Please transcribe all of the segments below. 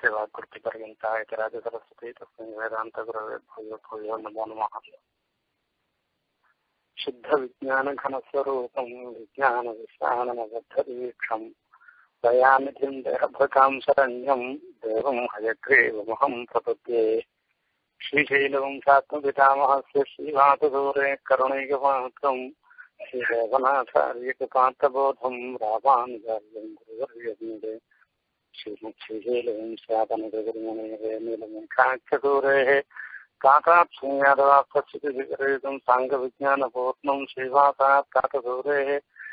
यस्य वाक्कृतिपर्यन्ता इति राजसरस्वती तस्मै वेदान्तगुरवे भूयो भूयो नमो नमः शुद्धविज्ञानघनस्वरूपम् विज्ञानविश्राणमबद्धदीक्षम् दयानिधिम् देहभृताम् शरण्यम् देवम् हयग्रीवमहम् प्रपद्ये श्रीशैलवंशात्मपितामहस्य श्रीवासदूरे करुणैकपात्रम् श्रीदेवनाथार्यकृपान्तबोधम् रामानुजार्यम् गुरुवर्यन्ते श्रीमुच्छीलवंशातनगुरुमणेः नीलमुखाक्षदूरेः काकाक्षुण्यादवाप्तस्थितिविपरीतम् साङ्गविज्ञानपूर्णम् श्रीवासात् काकदूरेः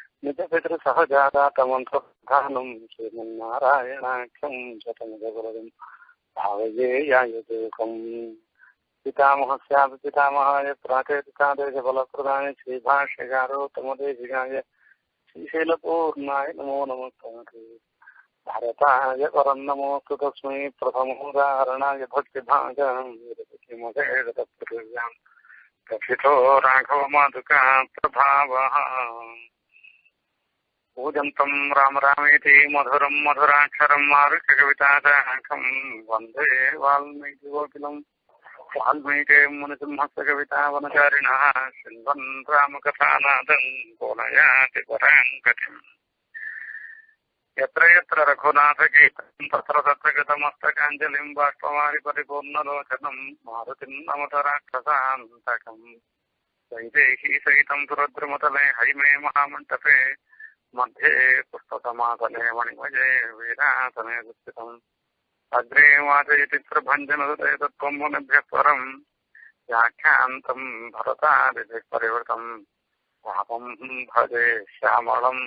निजपितृसहजातातमन्त्रप्रधानम् श्रीमन्नारायणाख्यम् शतमिदगुरुम् भावये यायुदेकम् पितामहस्यापि पितामहाय प्राचेतिकादेशफलप्रदाय श्रीभाष्यकारोत्तमदेशिकाय श्रीशैलपूर्णाय नमो नमस्ते भारताय परम् नमोऽस्तु तस्मै प्रथमोदाहरणाय भक्तिभागम् विरतिमधेरतपृथिव्याम् कथितो राघवमाधुका प्रभावः पूजन्तम् राम रामेति मधुरम् मधुराक्षरम् मारुषकवितादाहकम् वन्दे वाल्मीकिकोकिलम् वाल्मीके मुनिसिंहस्य शृण्वन् रामकथानादम् कोलयाति पराम् गतिम् यत्र यत्र रघुनाथगीतम् तत्र तत्र गतमस्तकाञ्जलिम् बाष्पवारि परिपूर्णलोचनम् मारुतिम् नमत राक्षसान्तकम् वैदेही सहितम् सुरद्रुमतले हैमे महामण्डपे मध्ये पुस्तकमासने मणिमये वीरासने दुःखितम् अग्रे वाचयति प्रभञ्जनदते तत्त्वम् मुनिभ्यः परम् व्याख्यान्तम् भरतादिभिः परिवृतम् पापम् भजे श्यामलम्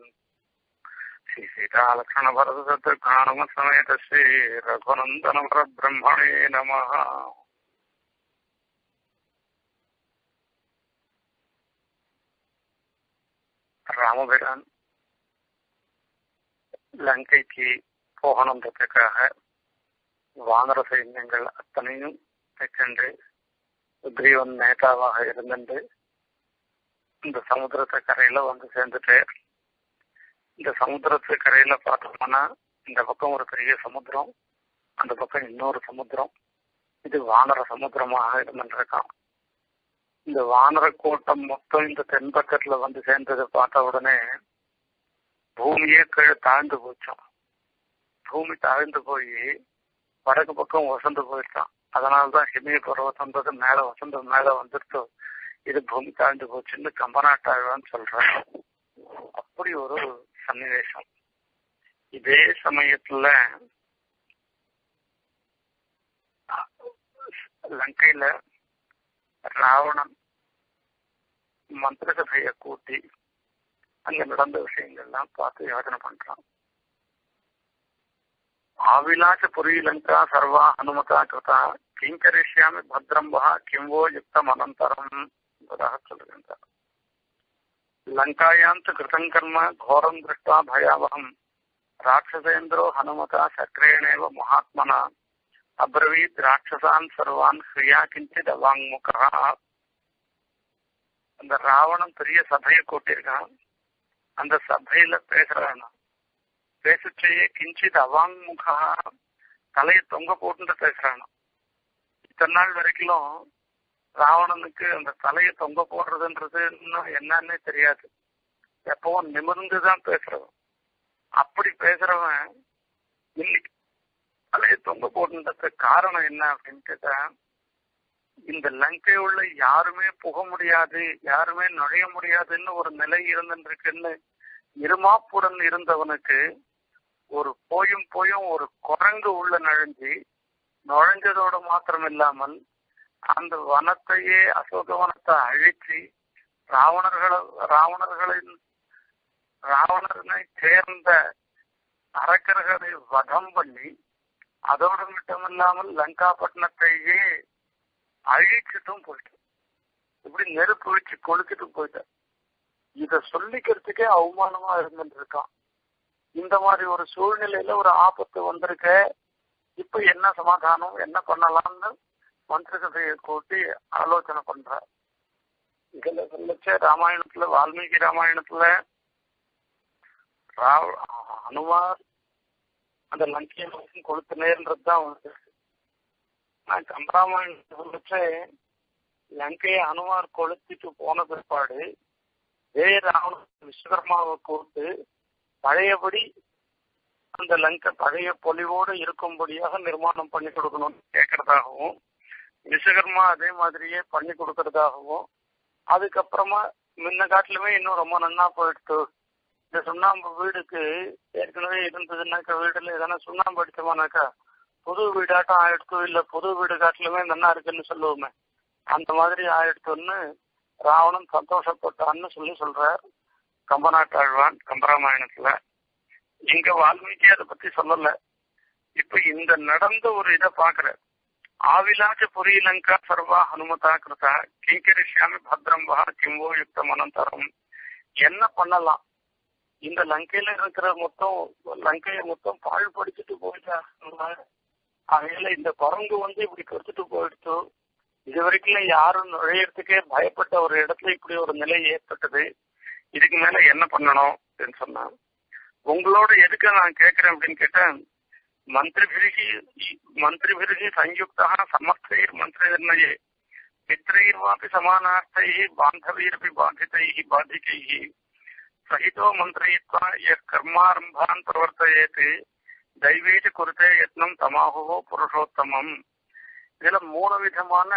श्रीसीतालक्ष्मणभरतशत्रुघ्नानुमसमेत श्रीरघुनन्दनवरब्रह्मणे नमः ராமபிரான் லங்கைக்கு போகணுன்றதுக்காக வானர சைன்யங்கள் அத்தனையும் சென்று சுக்ரீவன் நேதாவாக இருந்துட்டு இந்த சமுத்திரத்து கரையில வந்து சேர்ந்துட்டு இந்த சமுத்திரத்து கரையில பார்த்தோம்னா இந்த பக்கம் ஒரு பெரிய சமுத்திரம் அந்த பக்கம் இன்னொரு சமுத்திரம் இது வானர சமுத்திரமாக இருந்துருக்கான் இந்த வானர கூட்டம் மொத்தம் இந்த தென்பக்கத்துல வந்து சேர்ந்ததை பார்த்த உடனே பூமியே கீழே தாழ்ந்து போச்சோம் பூமி தாழ்ந்து போய் வடக்கு பக்கம் வசந்து போயிட்டான் அதனாலதான் ஹிமய பருவத்தன்றது மேல வசந்த மேல வந்துருத்தோ இது பூமி தாழ்ந்து போச்சுன்னு கம்பநாட்டாழ்வான்னு சொல்றாங்க அப்படி ஒரு சன்னிவேசம் இதே சமயத்துல லங்கையில ராவணன் மந்திர சபையை கூட்டி அங்க நடந்த விஷயங்கள்லாம் பார்த்து யோசனை பண்றான் ஆவிலாச புரியலங்கா சர்வா அனுமதா கிருதா கிங்கரிஷ்யாமி பத்ரம்பா கிம்வோ யுக்தம் அனந்தரம் என்பதாக சொல்லுகின்றார் லங்காயாம் கிருதம் கர்ம கோரம் திருஷ்டா பயாவகம் ராட்சசேந்திரோ ஹனுமதா சக்கரேணேவ மகாத்மனா அப்ரவீத் ராட்சசான் சர்வான் ஸ்ரீயா கிஞ்சித் அவாங்முகா அந்த ராவணன் பெரிய சபையை கூட்டியிருக்கான் அந்த சபையில பேசுறான் பேசுச்சையே கிஞ்சித் அவாங்முகா தலையை தொங்க போட்டு பேசுறான் இத்தனை நாள் வரைக்கும் ராவணனுக்கு அந்த தலையை தொங்க போடுறதுன்றது இன்னும் என்னன்னே தெரியாது எப்பவும் நிமிர்ந்துதான் பேசுறவன் அப்படி பேசுறவன் இன்னைக்கு தலையை தொங்க போடுறதுக்கு காரணம் என்ன அப்படின்னு கேட்டா இந்த லங்கை உள்ள யாருமே புக முடியாது யாருமே நுழைய முடியாதுன்னு ஒரு நிலை இருந்துருக்குன்னு இருமாப்புடன் இருந்தவனுக்கு ஒரு போயும் போயும் ஒரு குரங்கு உள்ள நுழைஞ்சி நுழைஞ்சதோட மாத்திரம் இல்லாமல் அந்த வனத்தையே அசோக வனத்தை அழிச்சு ராவணர்களை ராவணர்களின் ராவணனை சேர்ந்த அரக்கர்களை வதம் பண்ணி அதோடு மட்டுமில்லாமல் லங்காபட்டினத்தையே அழிச்சிட்டும் போயிட்டேன் இப்படி நெருப்பு வச்சு கொளுத்திட்டு போயிட்டேன் இத சொல்லிக்கிறதுக்கே அவமானமா இருந்துட்டு இருக்கான் இந்த மாதிரி ஒரு சூழ்நிலையில ஒரு ஆபத்து வந்திருக்க இப்ப என்ன சமாதானம் என்ன பண்ணலாம்னு மந்திரசபையை கூட்டி ஆலோசனை பண்ற இதுல சொல்லச்ச ராமாயணத்துல வால்மீகி ராமாயணத்துல ராவ ஹனுமார் அந்த லங்கையை மட்டும் கொளுத்தினேன்றது தான் வந்து நான் கம்பராமாயணத்தை சொல்லிச்சு லங்கையை அனுமார் கொளுத்திட்டு போன பிற்பாடு வே ராவணன் விஸ்வகர்மாவை கூப்பிட்டு பழையபடி அந்த லங்கை பழைய பொலிவோடு இருக்கும்படியாக நிர்மாணம் பண்ணி கொடுக்கணும்னு கேட்கறதாகவும் விஸ்வகர்மா அதே மாதிரியே பண்ணி கொடுக்கறதாகவும் அதுக்கப்புறமா முன்ன காட்டிலுமே இன்னும் ரொம்ப நன்னா போயிடுத்து இந்த சுண்ணாம்பு வீடுக்கு ஏற்கனவே இருந்ததுன்னாக்கா வீடுல எதனா சுண்ணாம்பு அடிச்சோமானாக்கா புது வீடாட்டம் ஆயிடுத்து இல்ல புது வீடு காட்டிலுமே நன்னா இருக்குன்னு சொல்லுவோமே அந்த மாதிரி ஆயிடுத்துன்னு ராவணன் சந்தோஷப்பட்டான்னு சொல்லி சொல்றார் கம்பநாட்டாழ்வான் கம்பராமாயணத்துல இங்க வால்மீகி அதை பத்தி சொல்லல இப்ப இந்த நடந்த ஒரு இதை பாக்குற ஆவிலாச்ச புரியலங்கா சர்வா ஹனுமதா கிருதா கிங்கரிஷாமி பத்ரம் வா கிம்போ யுக்தம் அனந்தரம் என்ன பண்ணலாம் இந்த லங்கையில இருக்கிற மொத்தம் லங்கையை மொத்தம் பாழ் படிச்சுட்டு போயிட்டா அவையில இந்த குரங்கு வந்து இப்படி கொடுத்துட்டு போயிடுச்சு இது வரைக்கும் யாரும் நுழையறதுக்கே பயப்பட்ட ஒரு இடத்துல இப்படி ஒரு நிலை ஏற்பட்டது இதுக்கு மேல என்ன பண்ணணும் அப்படின்னு சொன்னா உங்களோட எதுக்கு நான் கேட்கிறேன் அப்படின்னு கேட்டேன் மந்திரிபிரிகி மந்திரிபிரிகி சயுக்தா சமஸ்தைர் மந்திரிர்ணயே மித்திரைர்வாபி சமானார்த்தை பாந்தவீரபி பாதிதை பாதிகை சகிதோ மந்திரயித்வா யத் கர்மாரம்பான் பிரவர்த்தயேத் தைவேஜ குருத்தே யத்னம் தமாஹோ புருஷோத்தமம் இதுல மூணு விதமான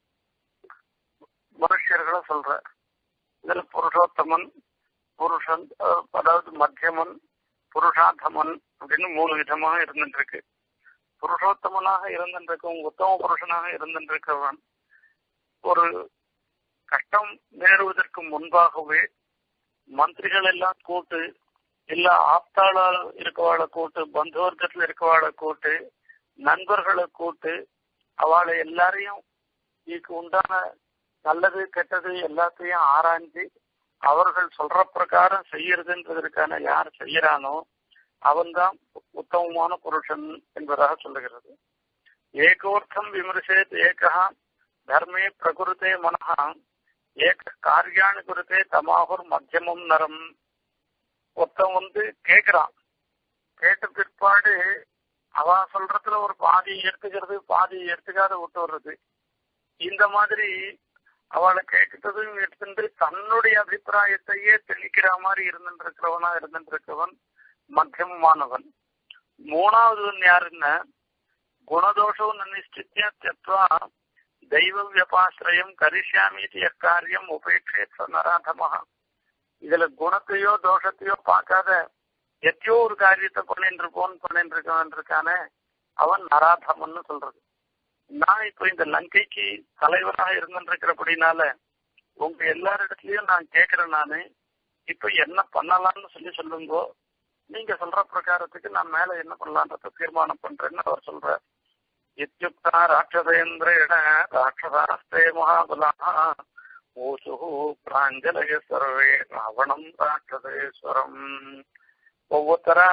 மனுஷர்களை சொல்ற இதுல புருஷோத்தமன் புருஷன் அதாவது மத்தியமன் புருஷாத்தமன் அப்படின்னு மூணு விதமாக இருந்துட்டு இருக்கு புருஷோத்தமனாக இருந்திருக்கவன் உத்தம புருஷனாக இருந்திருக்கிறவன் ஒரு கஷ்டம் நேருவதற்கு முன்பாகவே மந்திரிகள் எல்லாம் கூட்டு இல்ல ஆப்தாள இருக்கவாளை கூட்டு பந்து வர்க்கத்துல இருக்கவாளை கூட்டு நண்பர்களை கூட்டு அவளை எல்லாரையும் இதுக்கு உண்டான நல்லது கெட்டது எல்லாத்தையும் ஆராய்ஞ்சு அவர்கள் சொல்ற பிரகாரம் செய்யறதுன்றதற்கான யார் செய்யறானோ அவன்தான் உத்தமமான புருஷன் என்பதாக சொல்லுகிறது ஏகோர்த்தம் விமர்சேத் ஏகா தர்மே பிரகுருத்தே மனஹா ஏக காரியாணி குருத்தே தமாகுர் மத்தியமம் நரம் ஒருத்தன் வந்து கேட்கிறான் கேட்ட பிற்பாடு அவ சொல்றதுல ஒரு பாதி எடுத்துக்கிறது பாதி எடுத்துக்காத விட்டு வர்றது இந்த மாதிரி அவளை கேட்கறதும் எடுத்துட்டு தன்னுடைய அபிப்பிராயத்தையே தெளிக்கிற மாதிரி இருந்துருக்கிறவனா இருந்துருக்கவன் மத்தியமானவன் மூணாவதுவன் யாருன்னா குணதோஷம் நிச்சித்திய தெத்வா தெய்வ வியபாசிரயம் கரிஷ்யாமி காரியம் உபேட்சேத் நராதமா இதுல குணத்தையோ தோஷத்தையோ பார்க்காத எத்தையோ ஒரு காரியத்தை பண்ணிட்டு இருப்போம் பண்ணிட்டு இருக்கவன் இருக்கானே அவன் நராதமன்னு சொல்றது நான் இப்ப இந்த லங்கைக்கு தலைவராக இருந்துருக்கிறபடினால உங்க எல்லாரிடத்துலயும் நான் கேட்கிறேன் நானு இப்ப என்ன பண்ணலாம்னு சொல்லி சொல்லுங்கோ நீங்க சொல்ற பிரகாரத்துக்கு நான் மேல என்ன பண்ணலான்றத தீர்மானம் பண்றேன்னு அவர் சொல்ற இத்தியுக்தா ராட்சசேந்திரேண ராட்சசாஸ்தே மகாபலா ஓசு பிராஞ்சலய சர்வே ராவணம் ராட்சசேஸ்வரம் ஒவ்வொருத்தரா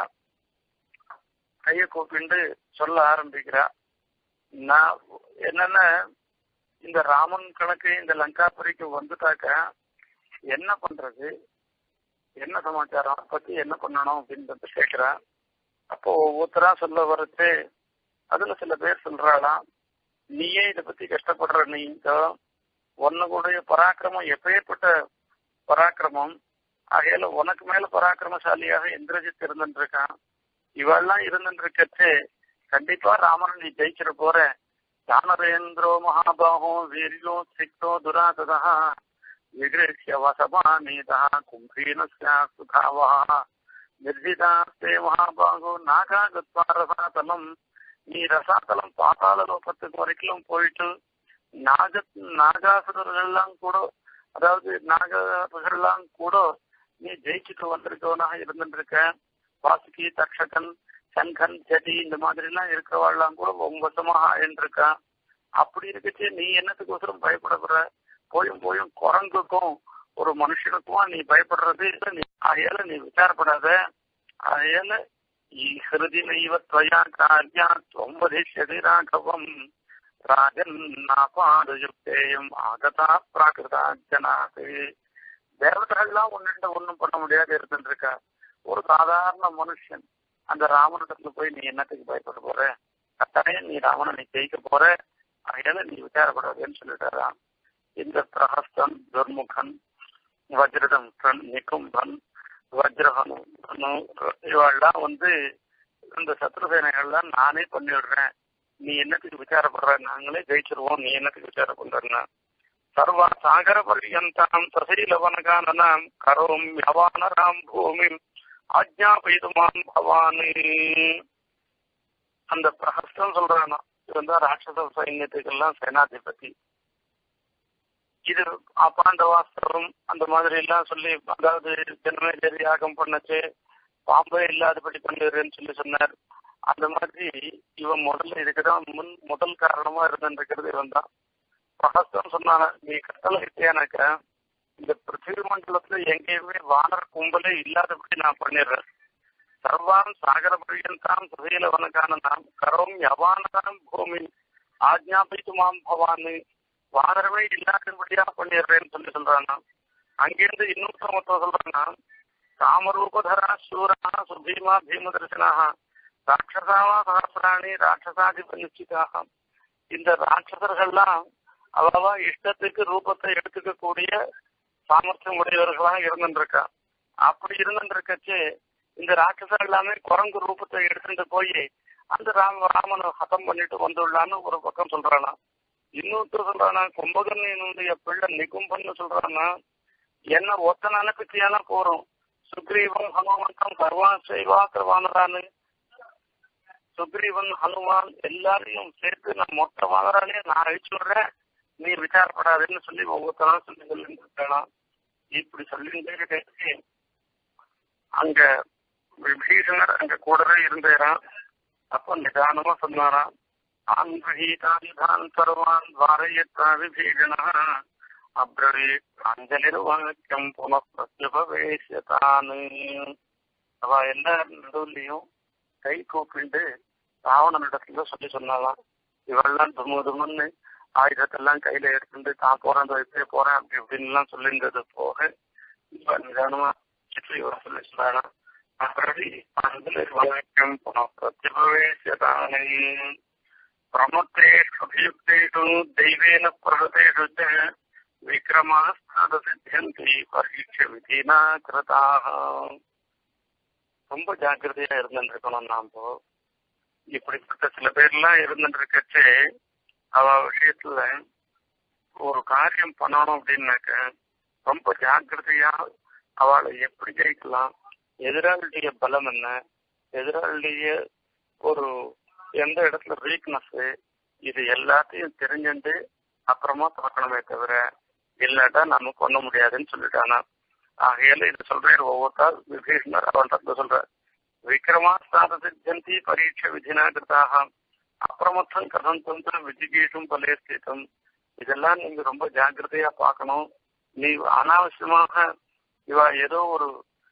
கைய கூப்பிண்டு சொல்ல ஆரம்பிக்கிறா நான் என்னன்னா இந்த ராமன் கணக்கு இந்த லங்காபுரிக்கு வந்துட்டாக்க என்ன பண்றது என்ன சமாச்சாரம் அதை பத்தி என்ன பண்ணணும் அப்படின்றத கேட்கிறேன் அப்போ ஒவ்வொருத்தரா சொல்ல வர்றது அதுல சில பேர் சொல்றாளாம் நீயே இதை பத்தி கஷ்டப்படுற நீங்க உன்னுடைய பராக்கிரமம் எப்பேற்பட்ட பராக்கிரமம் ஆகையால உனக்கு மேல பராக்கிரமசாலியாக இந்திரஜித் இருந்துட்டு இருக்கான் இவெல்லாம் இருந்துட்டு இருக்கச்சு கண்டிப்பா ராமன் நீ ஜெயிச்சிட போற தானரேந்திரோ மகாபாகோ வீரியோ சிக்தோ துராததா விகிருஷ்ய வசமானீதா கும்பீனஸ்யா சுதாவா நிர்ஜிதாஸ்தே மகாபாகோ நாகா கத்வா ரசாதலம் நீ ரசாத்தலம் பாதாள லோகத்துக்கு வரைக்கும் போயிட்டு நாக நாகாசுரர்கள்லாம் கூட அதாவது நாகர்கள்லாம் கூட நீ ஜெயிச்சுட்டு வந்திருக்கவனாக இருந்துட்டு இருக்க வாசுகி தக்ஷகன் சங்கன் செடி இந்த மாதிரி எல்லாம் இருக்கிறவாள்லாம் கூட வசமாக ஆயின்றிருக்கான் அப்படி இருக்கச்சு நீ என்னத்துக்கோசரம் பயப்படுற போயும் போயும் குரங்குக்கும் ஒரு மனுஷனுக்கும் நீ பயப்படுறது நீ அதையால நீ விசாரப்படாத அதையால ஹிருதி நைவ துவயா காரியா தொம்பதிஷதி ராഘவம் ராஜன் நாபாடுயுக்தேயம் ஆகதா பிராகிருதா ஜனாது தேவதைகள்லாம் ஒன்னுட்ட ஒண்ணும் பண்ண முடியாது இருந்துருக்கா ஒரு சாதாரண மனுஷன் அந்த ராவணத்துல போய் நீ என்னத்துக்கு பயப்பட போற கட்டாயம் நீ ராவணனை ஜெயிக்க போற அதனால நீ விசாரப்படாதுன்னு சொல்லிட்டாராம் இந்த பிரஹஸ்தன் துர்முகன் வஜ்ரதம்சன் நிகும்பன் வஜ்ரஹனு இவெல்லாம் வந்து இந்த சத்ருசேனைகள்லாம் நானே பண்ணிவிடுறேன் நீ என்னத்துக்கு விசாரப்படுற நாங்களே ஜெயிச்சிருவோம் நீ என்னத்துக்கு விசாரம் பண்றன்னா சர்வ சாகர பர்யந்தாம் சசீலவனகானனாம் கரோம் யவானராம் பூமி ஆஜ்ஞாபயிதுமான் பவானி அந்த பிரஹஸ்தம் சொல்றானா இவன் தான் ராட்சச சைன்யத்துக்கெல்லாம் சேனாதிபதி இது அபாண்டவாஸ்தவம் அந்த மாதிரி எல்லாம் சொல்லி அதாவது ஜென்மேஜரி யாகம் பண்ணச்சு பாம்பே இல்லாதபடி பண்ணுறேன்னு சொல்லி சொன்னார் அந்த மாதிரி இவன் முதல்ல இதுக்குதான் முன் முதல் காரணமா இருந்துருக்கிறது இவன் தான் பிரகஸ்தம் சொன்னான நீ கட்டளை இட்டியானாக்க இந்த பிருத்திவி மண்டலத்துல எங்கேயுமே வானர் கும்பலே இல்லாதபடி நான் பண்ணிடுறேன் சர்வான் சாகர பரியந்தாம் சுசீலவனக்கான நாம் கரோம் யவானதாம் பூமி ஆஜ்ஞாபித்து மாம் பவானு வானரமே இல்லாதபடியா பண்ணிடுறேன்னு சொல்லி சொல்றானா அங்கிருந்து இன்னொருத்தர் மொத்தம் சொல்றானா காமரூபதரா சூரா சுபீமா பீமதர்சனாக ராட்சசாவா சகசிராணி ராட்சசாதிப நிச்சிதாக இந்த ராட்சசர்கள்லாம் அவ்வளவா இஷ்டத்துக்கு ரூபத்தை எடுத்துக்கக்கூடிய சாமர்த்தியம் உடையவர்களாக இருந்துருக்கா அப்படி இருந்துருக்கச்சு இந்த ராட்சசர் எல்லாமே குரங்கு ரூபத்தை எடுத்துட்டு போய் அந்த ராம ராமனை ஹதம் பண்ணிட்டு வந்துள்ளான்னு ஒரு பக்கம் சொல்றானா இன்னொருத்தர் சொல்றானா கும்பகர்ணியனுடைய பிள்ளை நிகும்பன்னு சொல்றானா என்ன ஒத்தனை அனுப்பிச்சியானா போறோம் சுக்ரீவன் ஹனுமந்தம் சர்வா செய்வா கருவானதான்னு சுக்ரீவன் ஹனுமான் எல்லாரையும் சேர்த்து நான் மொத்த வாங்குறானே நான் அழிச்சு விடுறேன் நீ விசாரப்படாதுன்னு சொல்லி ஒவ்வொருத்தரா சொல்லி சொல்லிட்டு இருக்கலாம் இப்படி சொல்லிட்டு அங்க விபீஷணர் அங்க கூடவே இருந்தாராம் அப்ப நிதானமா சொன்னாராம் ஆந்திரஹீதான் சர்வான் வாரயத்தா விபீஷண அப்ரவீத் அஞ்சலிர்வாக்கியம் புனப்பிரத்யுபவேசியதானு அவ எல்லா நடுவுலையும் கை கூப்பிண்டு ராவணனிடத்துல சொல்லி சொன்னாலாம் இவெல்லாம் தும்மு தும்முன்னு ஆயுதத்தெல்லாம் கையில எடுத்துட்டு தான் போறேன் இப்படியே போறேன் அப்படி இப்படின்னு எல்லாம் சொல்லியிருந்தது போக இப்ப நிதானமா சிற்றி சொல்லி சொன்னாலாம் அப்ரவி அஞ்சலிர்வாக்கியம் புனப்பிரத்யுபவேசியதானே பிரமுத்தேஷு அபியுக்தேஷு தெய்வேன பிரகதேஷு ச விக்ரமாஸ்தாத சித்தியந்தி பரீட்ச விதினா கிருதாக ரொம்ப ஜாக்கிரதையா இருந்துருக்கணும் நாம இப்படிப்பட்ட சில பேர்லாம் இருந்துருக்கச்சு அவ விஷயத்துல ஒரு காரியம் பண்ணணும் அப்படின்னாக்க ரொம்ப ஜாக்கிரதையா அவளை எப்படி ஜெயிக்கலாம் எதிராளியுடைய பலம் என்ன எதிராளிய ஒரு எந்த இடத்துல வீக்னஸ் இது எல்லாத்தையும் தெரிஞ்சுட்டு அப்புறமா பார்க்கணுமே தவிர இல்லாட்டா நம்ம பண்ண முடியாதுன்னு சொல்லிட்டானா ஆகையால இது சொல்றேன் ஒவ்வொருத்தால் விபீஷ்ணர் அவன்கிட்ட சொல்ற விக்ரமாஸ்தாத சித்தந்தி பரீட்சை விதினா கிருதாக அப்பிரமத்தம் கதம் தந்திர விஜிகீஷும் பலேஸ்திதம் இதெல்லாம் நீங்க ரொம்ப ஜாக்கிரதையா பார்க்கணும் நீ அனாவசியமாக இவ ஏதோ ஒரு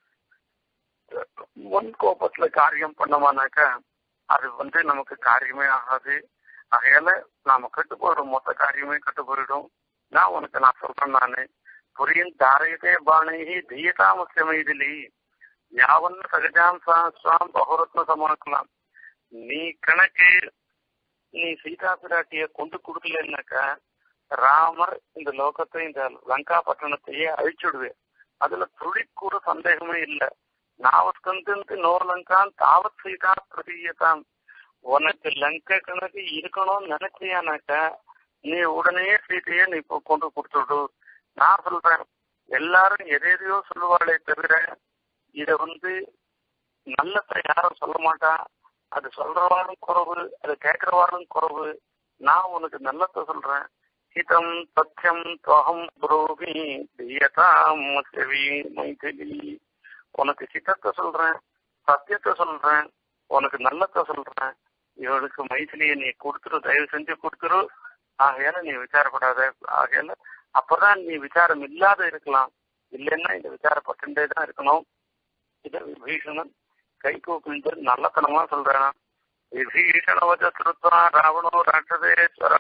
முன் கோபத்துல காரியம் பண்ணமானாக்கா அது வந்து நமக்கு காரியமே ஆகாது ஆகையால நாம கெட்டு போயிட மொத்த காரியமே கெட்டு போயிடும் நான் உனக்கு நான் சொல்றேன் நானு புரியும் தாரயதே பாணைகி தீயதாமசியமைதிலி யாவன்னு சகஜாம் சாம் பகுரத்ன சமாக்கலாம் நீ கணக்கு நீ சீதா பிராட்டிய கொண்டு கொடுக்கலன்னாக்கா ராமர் இந்த லோகத்தை இந்த லங்கா பட்டணத்தையே அழிச்சுடுவேன் அதுல துளி கூட சந்தேகமே இல்லை நாவத்கந்து நோர் லங்கான் தாவத் சீதா பிரதீயதாம் உனக்கு லங்க கணக்கு இருக்கணும்னு நினைச்சியானாக்கா நீ உடனே சீதையை நீ இப்போ கொண்டு கொடுத்துடு நான் சொல்றேன் எல்லாரும் எதையோ சொல்லுவாளே தவிர இத வந்து நல்லத்தை யாரும் சொல்ல மாட்டா அது சொல்றவாளும் குறவு அது கேட்கிறவாளும் குறவு நான் உனக்கு நல்லத்தை சொல்றேன் ஹிதம் சத்தியம் துவகம் புரோகி தீயதாம் செவி மைதிலி உனக்கு ஹிதத்தை சொல்றேன் சத்தியத்தை சொல்றேன் உனக்கு நல்லத்தை சொல்றேன் இவனுக்கு மைதிலியை நீ கொடுத்துரு தயவு செஞ்சு கொடுத்துரு ஆகையால நீ விசாரப்படாத ஆகையால அப்பதான் நீ விசாரம் இல்லாத இருக்கலாம் இல்லைன்னா இந்த விசாரப்பட்டுட்டே தான் இருக்கணும் இத விபீஷணன் கை கூப்பிட்டு நல்லத்தனமா சொல்றான் விபீஷணவஜ திருத்வா ராவணோ ராட்சதேஸ்வரா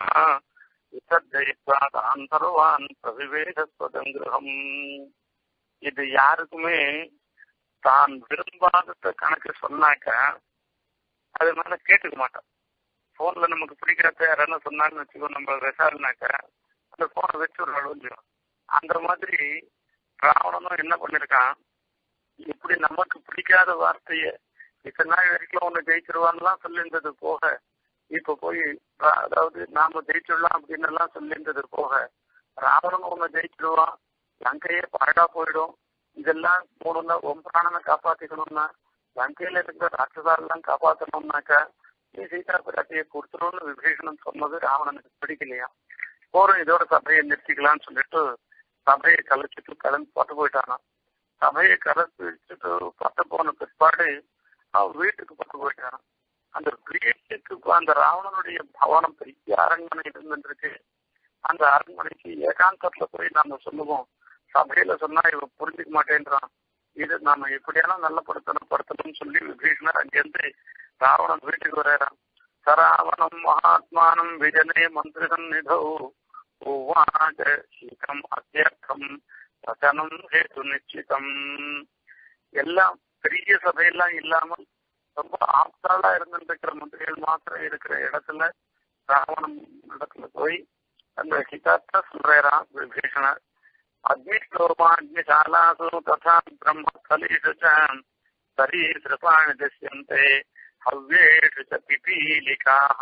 விசர்ஜயித்வான் பிரவிவேதஸ்வதங்கிரகம் இது யாருக்குமே தான் விரும்பாதத கணக்கு சொன்னாக்க அது மேல கேட்டுக்க மாட்டான் போன்ல நமக்கு பிடிக்காத யாராவது சொன்னாங்கன்னு வச்சுக்கோ நம்ம விசாரினாக்க அந்த போனை வச்சு ஒரு அழுவலையோ அந்த மாதிரி ராவணனும் என்ன பண்ணிருக்கான் இப்படி நமக்கு பிடிக்காத வார்த்தைய இத்தனை நாள் வரைக்கும் ஒண்ணு ஜெயிச்சிருவான்லாம் சொல்லியிருந்தது போக இப்ப போய் அதாவது நாம ஜெயிச்சிடலாம் அப்படின்னு எல்லாம் சொல்லியிருந்தது போக ராவணன் ஒண்ணு ஜெயிச்சிடுவான் லங்கையே பாழா போயிடும் இதெல்லாம் மூணுன்னா உன் பிராணனை காப்பாத்திக்கணும்னா லங்கையில இருக்கிற ராட்சசாரெல்லாம் காப்பாத்தணும்னாக்கா நீ சீதா பிராட்டியை கொடுத்துரும்னு விபீஷணன் சொன்னது ராவணனுக்கு பிடிக்கலையா போறோம் இதோட சபையை நிறுத்திக்கலாம்னு சொல்லிட்டு சபையை கலைச்சிட்டு கிளம்பி பட்டு போயிட்டானா சபையை கலைச்சிட்டு பட்டு போன பிற்பாடு அவன் வீட்டுக்கு பட்டு போயிட்டானான் அந்த வீட்டுக்கு அந்த ராவணனுடைய பவனம் பெரிய அரண்மனை இருந்துருக்கு அந்த அரண்மனைக்கு ஏகாந்தத்துல போய் நாம சொல்லுவோம் சபையில சொன்னா இவன் புரிஞ்சுக்க மாட்டேன்றான் இது நாம எப்படியாலும் நல்லப்படுத்தணும் படுத்தணும்னு சொல்லி விபீஷணர் அங்கிருந்து ராவணன் வீட்டுக்கு வர்றான் சராவணம் மகாத்மானம் விஜனே மந்திரகன் நிதோ உவாஜ சீக்கிரம் அத்தியர்த்தம் வச்சனம் ஹேத்து நிச்சிதம் எல்லாம் பெரிய சபையெல்லாம் இல்லாமல் ரொம்ப ஆப்தாளா இருந்துருக்கிற மந்திரிகள் மாத்திரம் இருக்கிற இடத்துல ராவணன் இடத்துல போய் அந்த ஹிதார்த்த சொல்றான் விபீஷணர் அக்னிஷ்டோமாக்னிசாலாசு ததா பிரம்மஸ்தலேஷு ச சரீசிருபாணி திஷ்யந்தே ஹவ்யேஷு ச பிபீலிகாः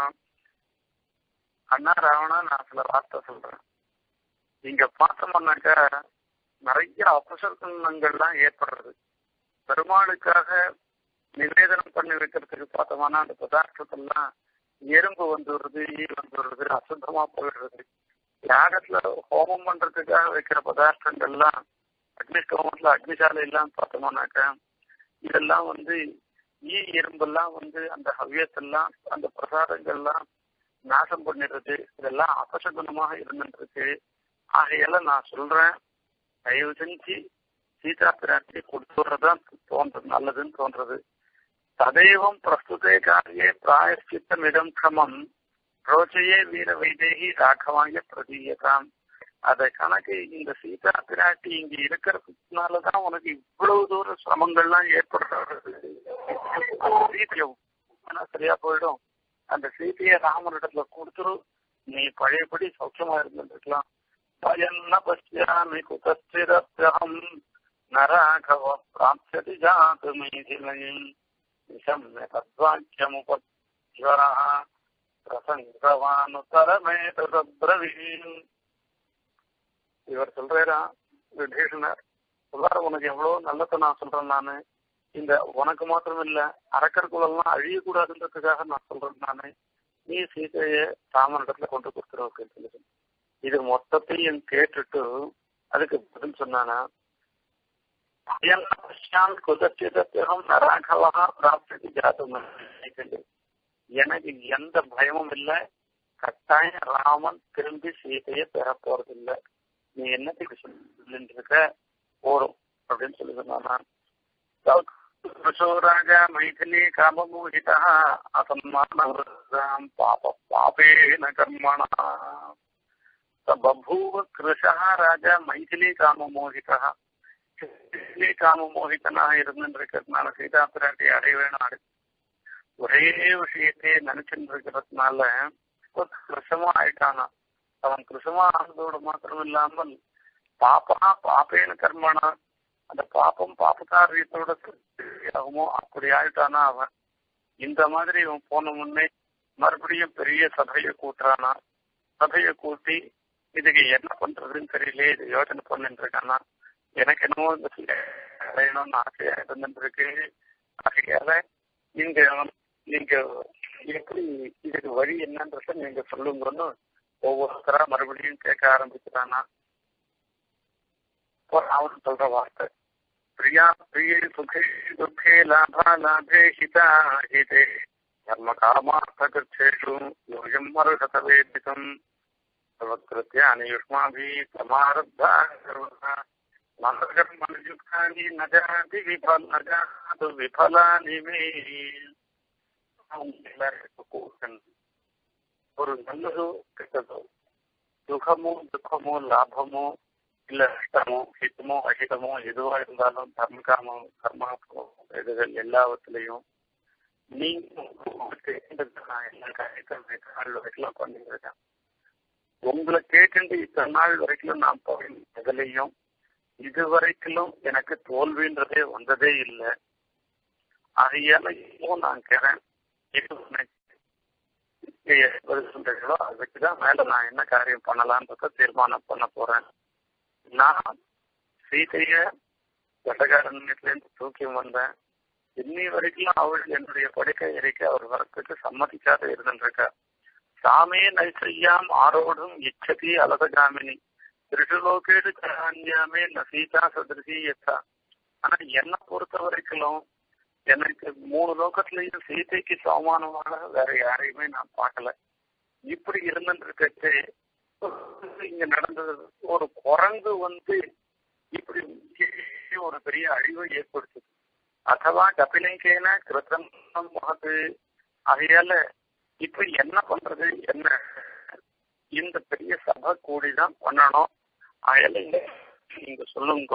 அண்ணா ராவணா நான் சில வார்த்தை சொல்றேன் இங்க பார்த்தோம்னாக்கா நிறைய அபசகுணங்கள்லாம் ஏற்படுறது பெருமாளுக்காக நிவேதனம் பண்ணி வைக்கிறதுக்கு பார்த்தோம்னா அந்த பதார்த்தத்தெல்லாம் எறும்பு வந்துடுறது ஈ வந்துடுறது அசுத்தமா போயிடுறது யாகத்துல ஹோமம் பண்றதுக்காக வைக்கிற பதார்த்தங்கள்லாம் அக்னி ஹோமத்துல அக்னிசாலை எல்லாம் பார்த்தோம்னாக்கா இதெல்லாம் வந்து ஈ எறும்பெல்லாம் வந்து அந்த ஹவ்யத்தெல்லாம் அந்த பிரசாதங்கள்லாம் நாசம் பண்ணிடுறது இதெல்லாம் அபசகுணமாக இருந்துருக்கு ஆகையால நான் சொல்றேன் தயவு செஞ்சு சீதா பிராட்டி கொடுத்துறதுதான் தோன்றது நல்லதுன்னு தோன்றது ததைவம் பிரஸ்துதே காரியே பிராயஷ்சித்தம் இடம் கிரமம் ரோச்சையே வீர வைதேகி ராகவாய பிரதீயதாம் அதை கணக்கு இந்த சீதா பிராட்டி இங்க இருக்கிறதுனாலதான் உனக்கு இவ்வளவு தூர சிரமங்கள்லாம் ஏற்படுறது சீத்தையும் ஆனா சரியா போயிடும் அந்த சீதையை ராமனிடத்துல கொடுத்துரு நீ பழையபடி சௌக்கியமா இருந்துருக்கலாம் பயன்ன பசியாமி குதஸ்திரத்யகம் நராகவ பிராப்சதி ஜாது மைதிலயம் நிசம்ய தத்வாக்கியமுபஜ்வரா பிரசங்கவானுத்தரமேதபிரவீன் இவர் சொல்றா விபீஷணர் சொல்றாரு உனக்கு எவ்வளவு நல்லதை நான் சொல்றேன் நானு இந்த உனக்கு மாத்திரம் இல்ல அரக்கர் குலம்லாம் அழியக்கூடாதுன்றதுக்காக நான் சொல்றேன் நானு நீ சீதையை ராமனிடத்துல கொண்டு கொடுத்துருவோம் சொல்லி இது மொத்தத்தையும் கேட்டுட்டு அதுக்கு பதில் சொன்னானா குதச்சிதம் நராகவா பிராப்தி ஜாதம் எனக்கு எந்த பயமும் இல்லை கட்டாயம் ராமன் திரும்பி சீதையை பெற போறது இல்லை நீ என்னத்துக்கு சொல்லிட்டு இருக்க போறோம் அப்படின்னு சொல்லி சொன்னானா ராஜா மைथिली காமமோகிதா असन्मानवृद्धाम् पाप पापेन कर्मणा स बभूव कृशः राजा மைथिली காமமோகிதா மைथिली காமமோகிதனாக இருந்திருக்கிறதுனால சீதா பிராட்டி அடைவேணும் ஒரே விஷயத்தையே நினைச்சுட்டு இருக்கிறதுனால கிருஷமா ஆயிட்டானா அவன் கிருஷமா ஆனதோடு மாத்திரம் இல்லாமல் பாப்பா பாப்பேன கர்மனா அந்த பாப்பம் பாப்பகாரியத்தோட ஆகுமோ அப்படி ஆயிட்டானா அவன் இந்த மாதிரி இவன் போன முன்னே மறுபடியும் பெரிய சபையை கூட்டுறானா சபையை கூட்டி இதுக்கு என்ன பண்றதுன்னு தெரியல இது யோசனை பண்ணிட்டு இருக்கானா எனக்கு என்னமோ இந்த அடையணும்னு ஆசையா இருந்துட்டு இருக்கு ஆகையால நீங்க நீங்க எப்படி இதுக்கு வழி என்னன்றத நீங்க சொல்லுங்கன்னு ஒவ்வொருத்தரா மறுபடியும் கேட்க ஆரம்பிக்கிறானா அவன் சொல்ற வார்த்தை பிரியா பிரியே சுகே துக்கே லாபா லாபே ஹிதா ஹிதே கர்ம காமார்த்தகேஷு யோகம் மருஷத வேதிதம் சவத்கிருத்தியானி யுஷ்மாபி சமாரப்தா மனகர்மயுக்தானி நஜாதி விபல் நஜாது விபலானி மே ஒரு நல்லதோ கெட்டதோ சுகமோ துக்கமோ லாபமோ இல்ல அஷ்டமோ ஹிதமோ அஹிதமோ எதுவா இருந்தாலும் தர்ம காமம் கர்மா இதுகள் எல்லாவற்றிலையும் நீங்க நான் எல்லா காரியத்தையும் நாள் வரைக்கும் பண்ணிருக்கேன் உங்களை கேட்டு இத்தனை நாள் வரைக்கும் நான் போய் எதுலையும் இது வரைக்கும் எனக்கு தோல்வின்றதே வந்ததே இல்லை அதையால இப்போ நான் கேறேன் சொல்றீங்களோ அதை வச்சுதான் மேல நான் என்ன காரியம் பண்ணலான்றத தீர்மானம் பண்ண போறேன் நான் சீதைய வெட்டக்காரன்ல இருந்து தூக்கி வந்தேன் இன்னி வரைக்கும் அவள் என்னுடைய படுக்கை அறைக்கு அவர் வரத்துக்கு சம்மதிக்காத இருந்துருக்கா சாமே நைசையாம் ஆரோடும் இச்சதி அலதகாமினி திருஷுலோகேடு கரான்யாமே ந சீதா சதிருசி எத்தா ஆனா என்னை பொறுத்த வரைக்கும் எனக்கு மூணு லோகத்திலையும் சீதைக்கு சமமானமான வேற யாரையுமே நான் பார்க்கல இப்படி இருந்துட்டு இங்க நடந்தது ஒரு குரங்கு வந்து இப்படி ஒரு பெரிய அழிவை ஏற்படுத்துது அதுவா கபிலங்கேன கிருத்தம் மகத்து ஆகையால இப்ப என்ன பண்றது என்ன இந்த பெரிய சபை கூடிதான் பண்ணணும் ஆகையால நீங்க சொல்லுங்க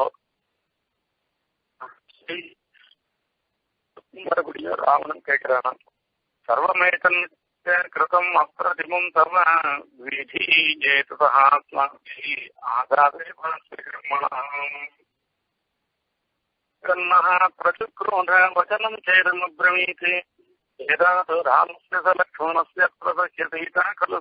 வரக்கூடிய ராவணன் கேட்கிறானா சர்வமேதன் கிருதம் அப்பிரதிமம் தவ விதி ஏதுதாத்மாபி ஆதாவே பிரச்சுக்ரோಧ வச்சனம் சேதமப்ரவீத் यदा तु रामस्य स लक्ष्मणस्य प्रदश्यतीता खलु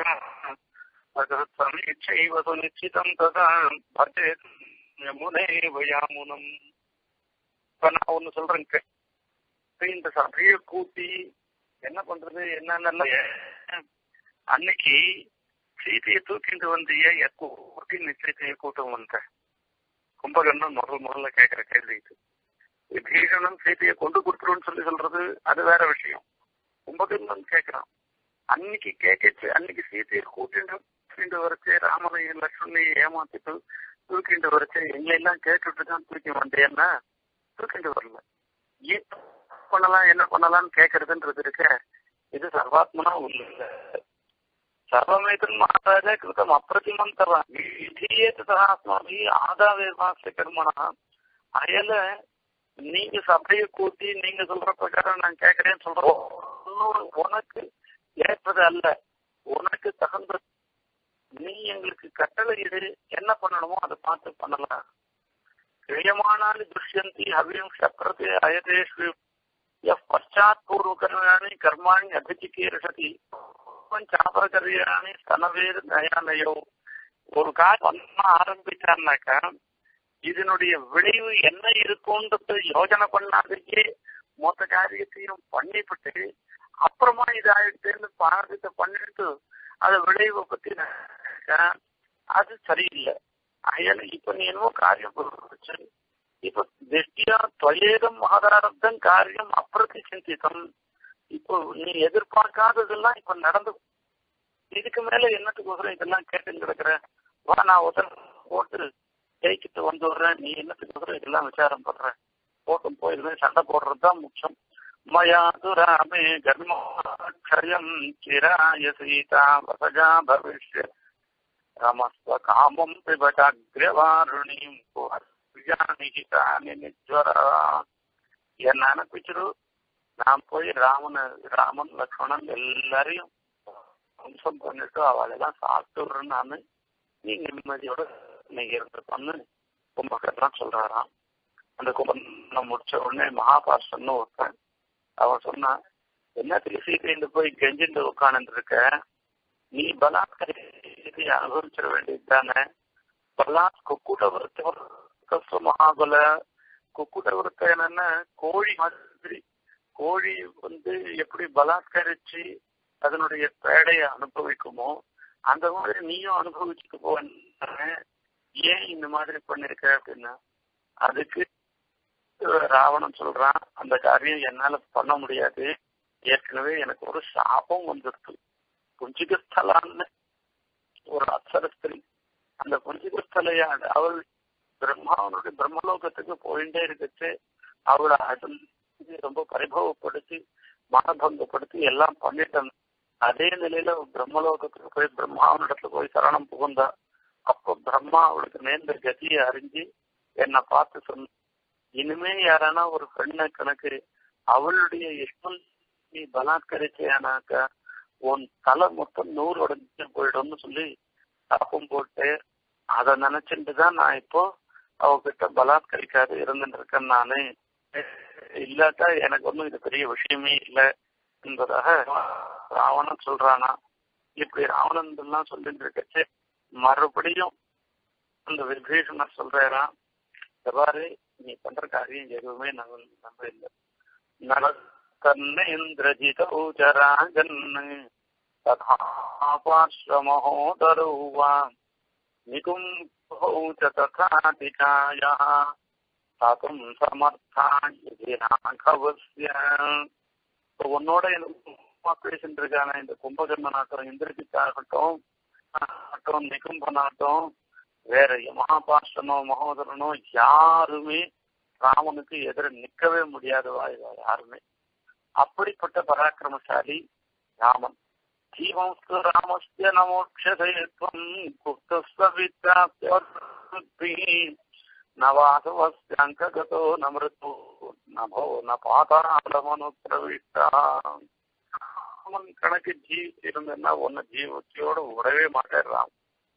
सायुः समीक्षैव सुनिश्चितं तथा भजेत् யமுனைவ யாமுனம் இப்ப நான் ஒண்ணு சொல்றேன் இந்த சபையை கூட்டி என்ன பண்றது என்னன்னு அன்னைக்கு சீதையை தூக்கிட்டு வந்திய கூட்டி நிச்சயத்தைய கூட்டம் வந்த கும்பகர்ணன் முதல் முதல்ல கேட்கிற கேள்வி இது விபீஷணன் சீதையை கொண்டு கொடுத்துருன்னு சொல்லி சொல்றது அது வேற விஷயம் கும்பகர்ணன் கேட்கிறான் அன்னைக்கு கேட்கச்சு அன்னைக்கு சீதையை கூட்டிட்டு தூக்கிட்டு வரைச்சு ராமனையும் லட்சுமணையும் ஏமாத்திட்டு தூக்கிட்டு வரைச்சு எங்கெல்லாம் கேட்டுட்டு தான் தூக்கி வந்தேன்னா தூக்கிட்டு வரல ஏன் பண்ணலாம் என்ன பண்ணலாம்னு கேட்கறதுன்றது இருக்க இது சர்வாத்மனா உள்ள சர்வமேதன் மகாராஜா கிருதம் அப்பிரதிமம் தரான் விதியேதாத்மாபி ஆதாவே வாசிய கர்மனா அயல நீங்க சபையை கூட்டி நீங்க சொல்ற பிரகாரம் நான் கேட்கறேன்னு சொல்றோம் உனக்கு ஏற்பது அல்ல உனக்கு தகுந்த நீ எங்களுக்கு கட்டளை இடு என்ன பண்ணணுமோ அதை பார்த்து பண்ணலாம் கிரியமானாலி துஷ்யந்தி ஹவியம் சக்கரத்தை அயதேஷு பశ్చాத் பூர்வகர்மாணி கர்மாணி அபிச்சிகீர்ஷதி சாபகர்யாணி ஸ்தனவேறு நயானயோ ஒரு காரியம் பண்ண ஆரம்பிச்சாருனாக்கா இதனுடைய விளைவு என்ன இருக்கும்ன்றது யோஜனை பண்ணாதையே மொத்த காரியத்தையும் பண்ணிவிட்டு அப்புறமா இதாயிடுச்சுன்னு பாரதத்தை பண்ணிட்டு அது விளைவை பத்தி அது சரியில்லை அயல் இப்ப நீ என்னவோ காரியம் புரிச்சு இப்ப திருஷ்டியா துவயேதம் மகாதாரத்தம் காரியம் அப்பிரதி சிந்தித்தம் இப்போ நீ எதிர்பார்க்காததெல்லாம் இப்ப நடந்து இதுக்கு மேல என்னத்துக்கு இதெல்லாம் கேட்டு கிடக்குற வா நான் உதவி போட்டு ஜெயிக்கிட்டு வந்துடுறேன் நீ என்னத்துக்கு இதெல்லாம் விசாரம் பண்ற போட்டும் போயிருந்தேன் சண்டை போடுறதுதான் முக்கியம் மயா துராமே கர்மக்ஷயம் சிராய சீதா வசஜா பவிஷ்ய ரமஸ்வ காமம் பிபட்டாகிரவாருணியும் என்ன அனுப்பிச்சிரு நான் போய் ராமன் ராமன் லக்ஷ்மணன் எல்லாரையும் வம்சம் பண்ணிட்டு அவளெல்லாம் சாப்பிட்டுறேன் நானு நீ நிம்மதியோட நீங்க இருந்து பண்ணு கும்பகர்லாம் சொல்றாராம் அந்த கும்பம் முடிச்ச உடனே மகாபாஷ்டன்னு ஒருத்தன் அவன் சொன்னான் என்னத்துக்கு சீக்கிரம் போய் கெஞ்சிட்டு உட்காந்து இருக்க நீ பலாத்கரி அனுபவிச்சிட வேண்டியது தானே பலாத் குக்கூட்ட விருத்த மகாபல குக்கூட்ட விருத்தம் என்னன்னா கோழி மாதிரி கோழி வந்து எப்படி பலாத்கரிச்சு அதனுடைய பேடைய அனுபவிக்குமோ அந்த மாதிரி நீயும் அனுபவிச்சுட்டு போவேன் ஏன் இந்த மாதிரி பண்ணிருக்க அப்படின்னா அதுக்கு ராவணன் சொல்றான் அந்த காரியம் என்னால பண்ண முடியாது ஏற்கனவே எனக்கு ஒரு சாபம் வந்துருக்கு குஞ்சிகஸ்தலான்னு ஒரு அப்சரஸ்திரி அந்த குஞ்சிகஸ்தலையாடு அவள் பிரம்மாவனுடைய பிரம்மலோகத்துக்கு போயிட்டே இருக்குச்சு அவளை அதில் ரொம்ப பரிபவப்படுத்தி மனபங்கப்படுத்தி எல்லாம் பண்ணிட்டான் அதே நிலையில பிரம்மலோகத்துக்கு போய் பிரம்மாவனிடத்துல போய் சரணம் புகுந்தா அப்போ பிரம்மா அவளுக்கு நேர்ந்த கதியை அறிஞ்சு என்னை பார்த்து சொன்ன இனிமே யாரானா ஒரு பெண்ணை கணக்கு அவளுடைய இஷ்டம் நீ பலாத்கரிச்சேனாக்க உன் தலை மொத்தம் நூறு உடஞ்சு போயிடும்னு சொல்லி தப்பம் போட்டு அதை நினைச்சுட்டு தான் நான் இப்போ அவகிட்ட பலாத்கரிக்காது இருந்துட்டு இருக்கேன் நானு இல்லாட்டா எனக்கு ஒன்றும் இது பெரிய விஷயமே இல்லை என்பதாக ராவணன் சொல்றானா இப்படி ராவணன் எல்லாம் சொல்லிட்டு இருக்கச்சு மறுபடியும் அந்த விபீஷணர் சொல்றாராம் பாரு நீ பண்ற காரியம் எதுவுமே நம்ம நம்ப இல்லை நரகன்னேந்திரஜிதௌச்சராஜன் ததா பார்ஸ்வமஹோதரோ வா நிகும்பௌ ச ததாதிகாயः தாத்தும் சமர்த்தா இது ராகவஸ்ய உன்னோட எனக்கு பேசிட்டு இருக்கான இந்த கும்பகர்ணனாகட்டும் இந்திரஜித்தாகட்டும் ஆகட்டும் நிகும்பனாகட்டும் வேற மகாபாஷ்டனோ மகோதரனோ யாருமே ராமனுக்கு எதிர நிக்கவே முடியாதவா இவ யாருமே அப்படிப்பட்ட பராக்கிரமசாலி ராமன் ஜீவம்ஸ்து ராமஸ்ய நமோட்சதேத்வம் குப்தஸ்வவித்யாப்தி நவாசவஸ்யங்ககதோ நமிருத்தோ நபோ ந பாதாளமனுப்பிரவிட்டா ராமன் கணக்கு ஜீவிச்சு இருந்தேன்னா உன்னை ஜீவத்தியோட விடவே மாட்டேறான்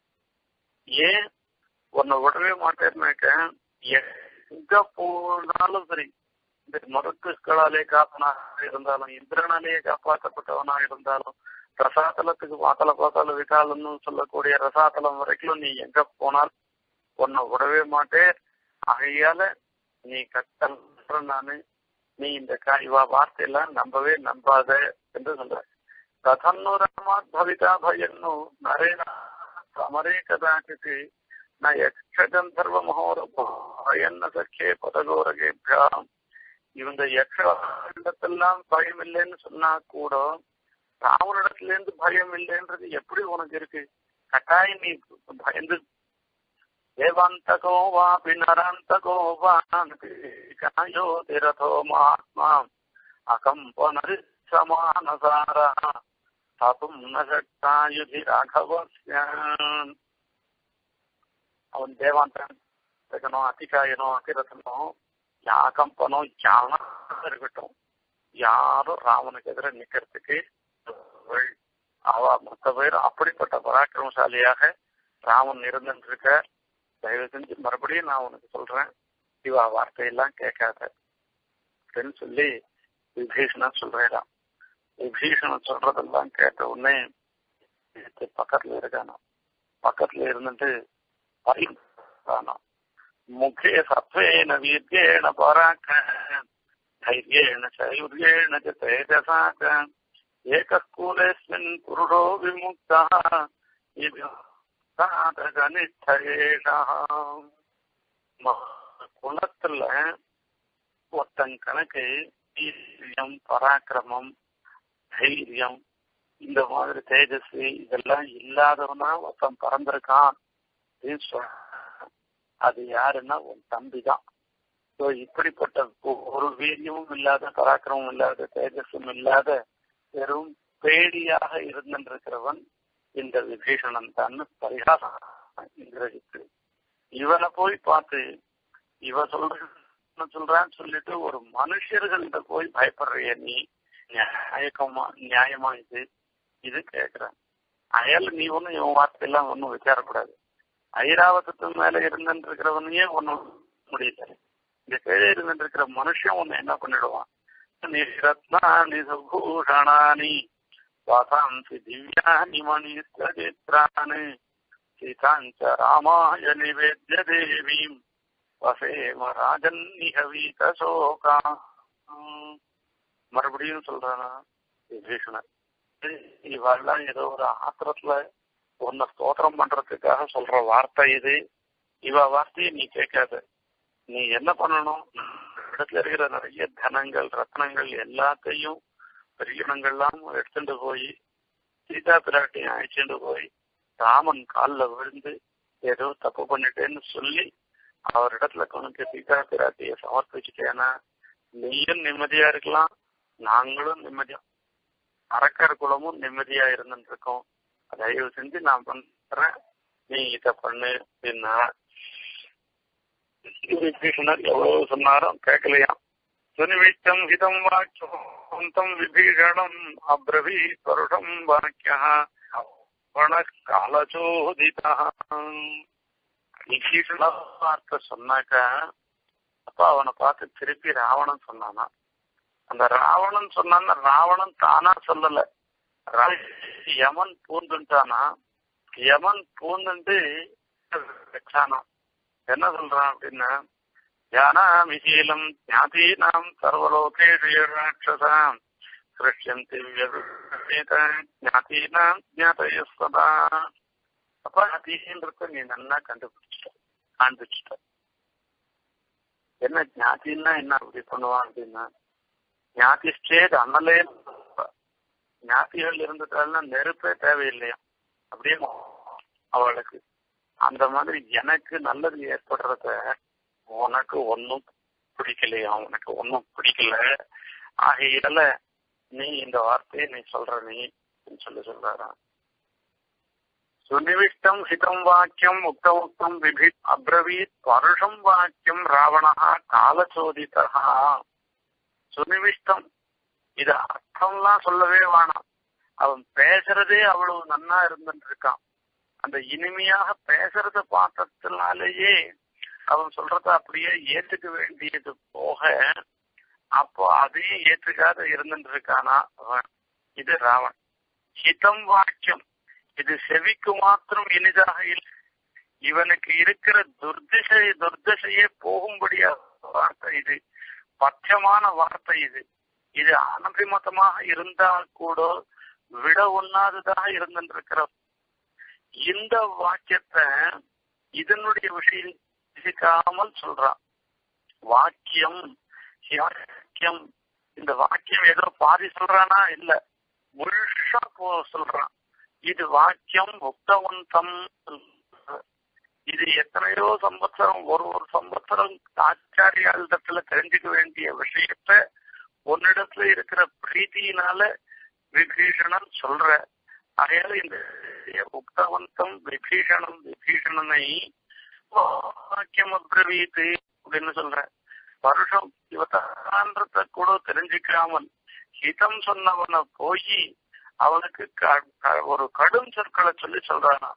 ஏன் உன்னை விடவே மாட்டேன்னாக்க எங்க போனாலும் சரி இந்த மருத்துக்களாலே காப்பனாக இருந்தாலும் இந்திரனாலேயே காப்பாற்றப்பட்டவனா இருந்தாலும் ரசாத்தலத்துக்கு பாத்தல பாத்தால விகாலம்னு சொல்லக்கூடிய ரசாத்தலம் வரைக்கும் நீ எங்க போனாலும் உன்னை விடவே மாட்டேன் ஆகையால நீ கத்தல் நானு நீ இந்த இவா வார்த்தையெல்லாம் நம்பவே நம்பாத என்று சொல்ற கதன்னு ராமாத் பவிதா பயன்னு நரேன சமரே கதாச்சித்து ந யக்ஷகந்தர்வ மகோரபயன்ன சக்கே பதகோரகேபியாம் இவங்க யக்ஷண்டத்தெல்லாம் பயம் இல்லைன்னு சொன்னா கூட ராவனிடத்துல இருந்து பயம் இல்லைன்றது எப்படி உனக்கு இருக்கு கட்டாயம் நீ பயந்து தேவாந்தகோ வாபி நராந்தகோ வாயோ திரதோ மகாத்மா அகம்பனரி சமானசார தாத்தும் நகட்டாயுதி ராகவஸ்யான் அவன் தேவாந்தகனோ அதிகாயனோ அதிரதனோ யாகம்பனோ யானா இருக்கட்டும் யாரும் ராமனுக்கு எதிர நிக்கிறதுக்கு அவ மொத்த பேர் அப்படிப்பட்ட பராக்கிரமசாலியாக ராமன் இருந்துருக்க தயவு செஞ்சு மறுபடியும் நான் உனக்கு சொல்றேன் இவா வார்த்தையெல்லாம் கேட்காத அப்படின்னு சொல்லி விபீஷணன் சொல்றான் விபீஷணன் சொல்றதெல்லாம் கேட்ட உடனே பக்கத்துல இருக்கானோ பக்கத்துல இருந்துட்டு பரிந்தானோ முகே சத்வேன வீர்யேண பராக்க தைரியேண சைர்யேண ச தேஜசாக ஏகஸ்கூலேஸ்மின் புருடோ விமுக்தா குலத்துல ஒருத்தன் கணக்கு வீரியம் பராக்கிரமம் தைரியம் இந்த மாதிரி தேஜஸ் இதெல்லாம் இல்லாதவனா ஒருத்தன் பறந்திருக்கான் அப்படின்னு சொல்ற அது யாருன்னா உன் தம்பி தான் ஸோ இப்படிப்பட்ட ஒரு வீரியமும் இல்லாத பராக்கிரமும் இல்லாத தேஜஸும் இல்லாத வெறும் பேடியாக இருந்திருக்கிறவன் இந்த விபீஷணன் தான் பரிகாசம் இந்திரஜித்து இவனை போய் பார்த்து இவ சொல்ற சொல்றான்னு சொல்லிட்டு ஒரு மனுஷர்கள்ட்ட போய் பயப்படுறிய நீ நியாயமா நியாயமா இது இது கேக்குறேன் அயல் நீ ஒன்னும் இவன் வார்த்தையெல்லாம் ஒன்னும் விசாரப்படாது ஐராவதத்து மேல இருந்துட்டு இருக்கிறவனையே ஒன்னும் முடியல இந்த கீழே இருந்துட்டு இருக்கிற மனுஷன் ஒன்னு என்ன பண்ணிடுவான் நிரத்னானி சுபூஷணானி வாசாம்சி திவ்யானி மணிஸ்திரான் சீதாஞ்ச ராமாய நிவேத்ய தேவீம் வசேம ராஜன் நிகவீத சோகா மறுபடியும் சொல்றானா விபீஷணர் இவெல்லாம் ஏதோ ஒரு ஆத்திரத்துல உன்னை ஸ்தோத்திரம் பண்றதுக்காக சொல்ற வார்த்தை இது இவ வார்த்தையை நீ கேட்காத நீ என்ன பண்ணணும் இடத்துல இருக்கிற நிறைய தனங்கள் ரத்னங்கள் எல்லாத்தையும் பெரியணங்கள்லாம் எடுத்துட்டு போய் சீதா பிராட்டியும் அழைச்சிட்டு போய் ராமன் காலில் விழுந்து ஏதோ தப்பு பண்ணிட்டேன்னு சொல்லி அவரிடத்துல கொண்டு சீதா பிராட்டிய சமர்ப்பிச்சுட்டேன்னா நீயும் நிம்மதியா இருக்கலாம் நாங்களும் நிம்மதியா அரக்கர் குலமும் நிம்மதியா இருந்துட்டு இருக்கோம் தயவு செஞ்சு நான் பண்றேன் நீ இத பண்ணு அப்படின்னா விபீஷணர் எவ்வளவு சொன்னாலும் கேட்கலையாம் சுனிவிஷ்டம் ஹிதம் வாக்கியம் விபீஷணம் அப்ரவி பருஷம் வாக்கிய காலச்சோதிதா விபீஷண வார்த்தை சொன்னாக்க அப்ப அவனை பார்த்து திருப்பி ராவணன் சொன்னானா அந்த ராவணன் சொன்னான்னா ராவணன் தானா சொல்லல யமன் பூந்துட்டானா யமன் பூந்துட்டு வச்சானா என்ன சொல்றான் அப்படின்னா ஞானாமிசீலம் ஞாதீனாம் சர்வலோகேஷு ராட்சசாம் சிருஷ்யந்தி ஞாதீனாம் ஞாதயஸ்வதா அப்ப ஞாதின்றத நீ நல்லா கண்டுபிடிச்சிட்ட காண்பிச்சிட்ட என்ன ஞாதின்னா என்ன அப்படி பண்ணுவான் அப்படின்னா ஞாதிஷ்டேது அண்ணலே ஞாதிகள் இருந்துட்டாலும் நெருப்பே தேவையில்லையா அப்படியே அவளுக்கு அந்த மாதிரி எனக்கு நல்லது ஏற்படுறத உனக்கு ஒன்னும் பிடிக்கலையா உனக்கு ஒன்னும் பிடிக்கல ஆகையால நீ இந்த வார்த்தையை நீ சொல்ற நீ சொல்லி சொல்றாராம் சுனிவிஷ்டம் ஹிதம் வாக்கியம் முக்த முக்தம் விபி அப்ரவீத் பருஷம் வாக்கியம் ராவணா காலச்சோதிதா சுனிவிஷ்டம் இது அர்த்தம்லாம் சொல்லவே வேணாம் அவன் பேசுறதே அவ்வளவு நன்னா இருந்துட்டு இருக்கான் அந்த இனிமையாக பேசுறத பார்த்ததுனாலேயே அவன் சொல்றத அப்படியே ஏத்துக்க வேண்டியது போக அப்போ அதையும் ஏற்றுக்காத இருந்துட்டு இருக்கானா அவன் இது ராவன் ஹிதம் வாக்கியம் இது செவிக்கு மாத்திரம் இனிதாக இல்லை இவனுக்கு இருக்கிற துர்திசை துர்தசையே போகும்படியா வார்த்தை இது பட்சமான வார்த்தை இது இது அனபிமதமாக இருந்தால் கூட விட ஒண்ணாததாக இருந்திருக்கிற இந்த வாக்கியத்தை இதனுடைய விஷயம் சிக்காமல் சொல்றான் வாக்கியம் வாக்கியம் இந்த வாக்கியம் ஏதோ பாதி சொல்றானா இல்ல முழுஷா போ சொல்றான் இது வாக்கியம் முக்தவந்தம் இது எத்தனையோ சம்பத்சரம் ஒரு ஒரு சம்பத்சரம் ஆச்சாரியாளிடத்துல தெரிஞ்சுக்க வேண்டிய விஷயத்த உன்னிடத்துல இருக்கிற பிரீத்தியினால விபீஷணன் சொல்ற அதையால இந்த உக்தவந்தம் விபீஷணம் விபீஷணனை வாக்கியம் அப்ரவீத்து அப்படின்னு சொல்ற வருஷம் இவத்தான்றத கூட தெரிஞ்சுக்காமல் ஹிதம் சொன்னவனை போய் அவனுக்கு ஒரு கடும் சொற்களை சொல்லி சொல்றானா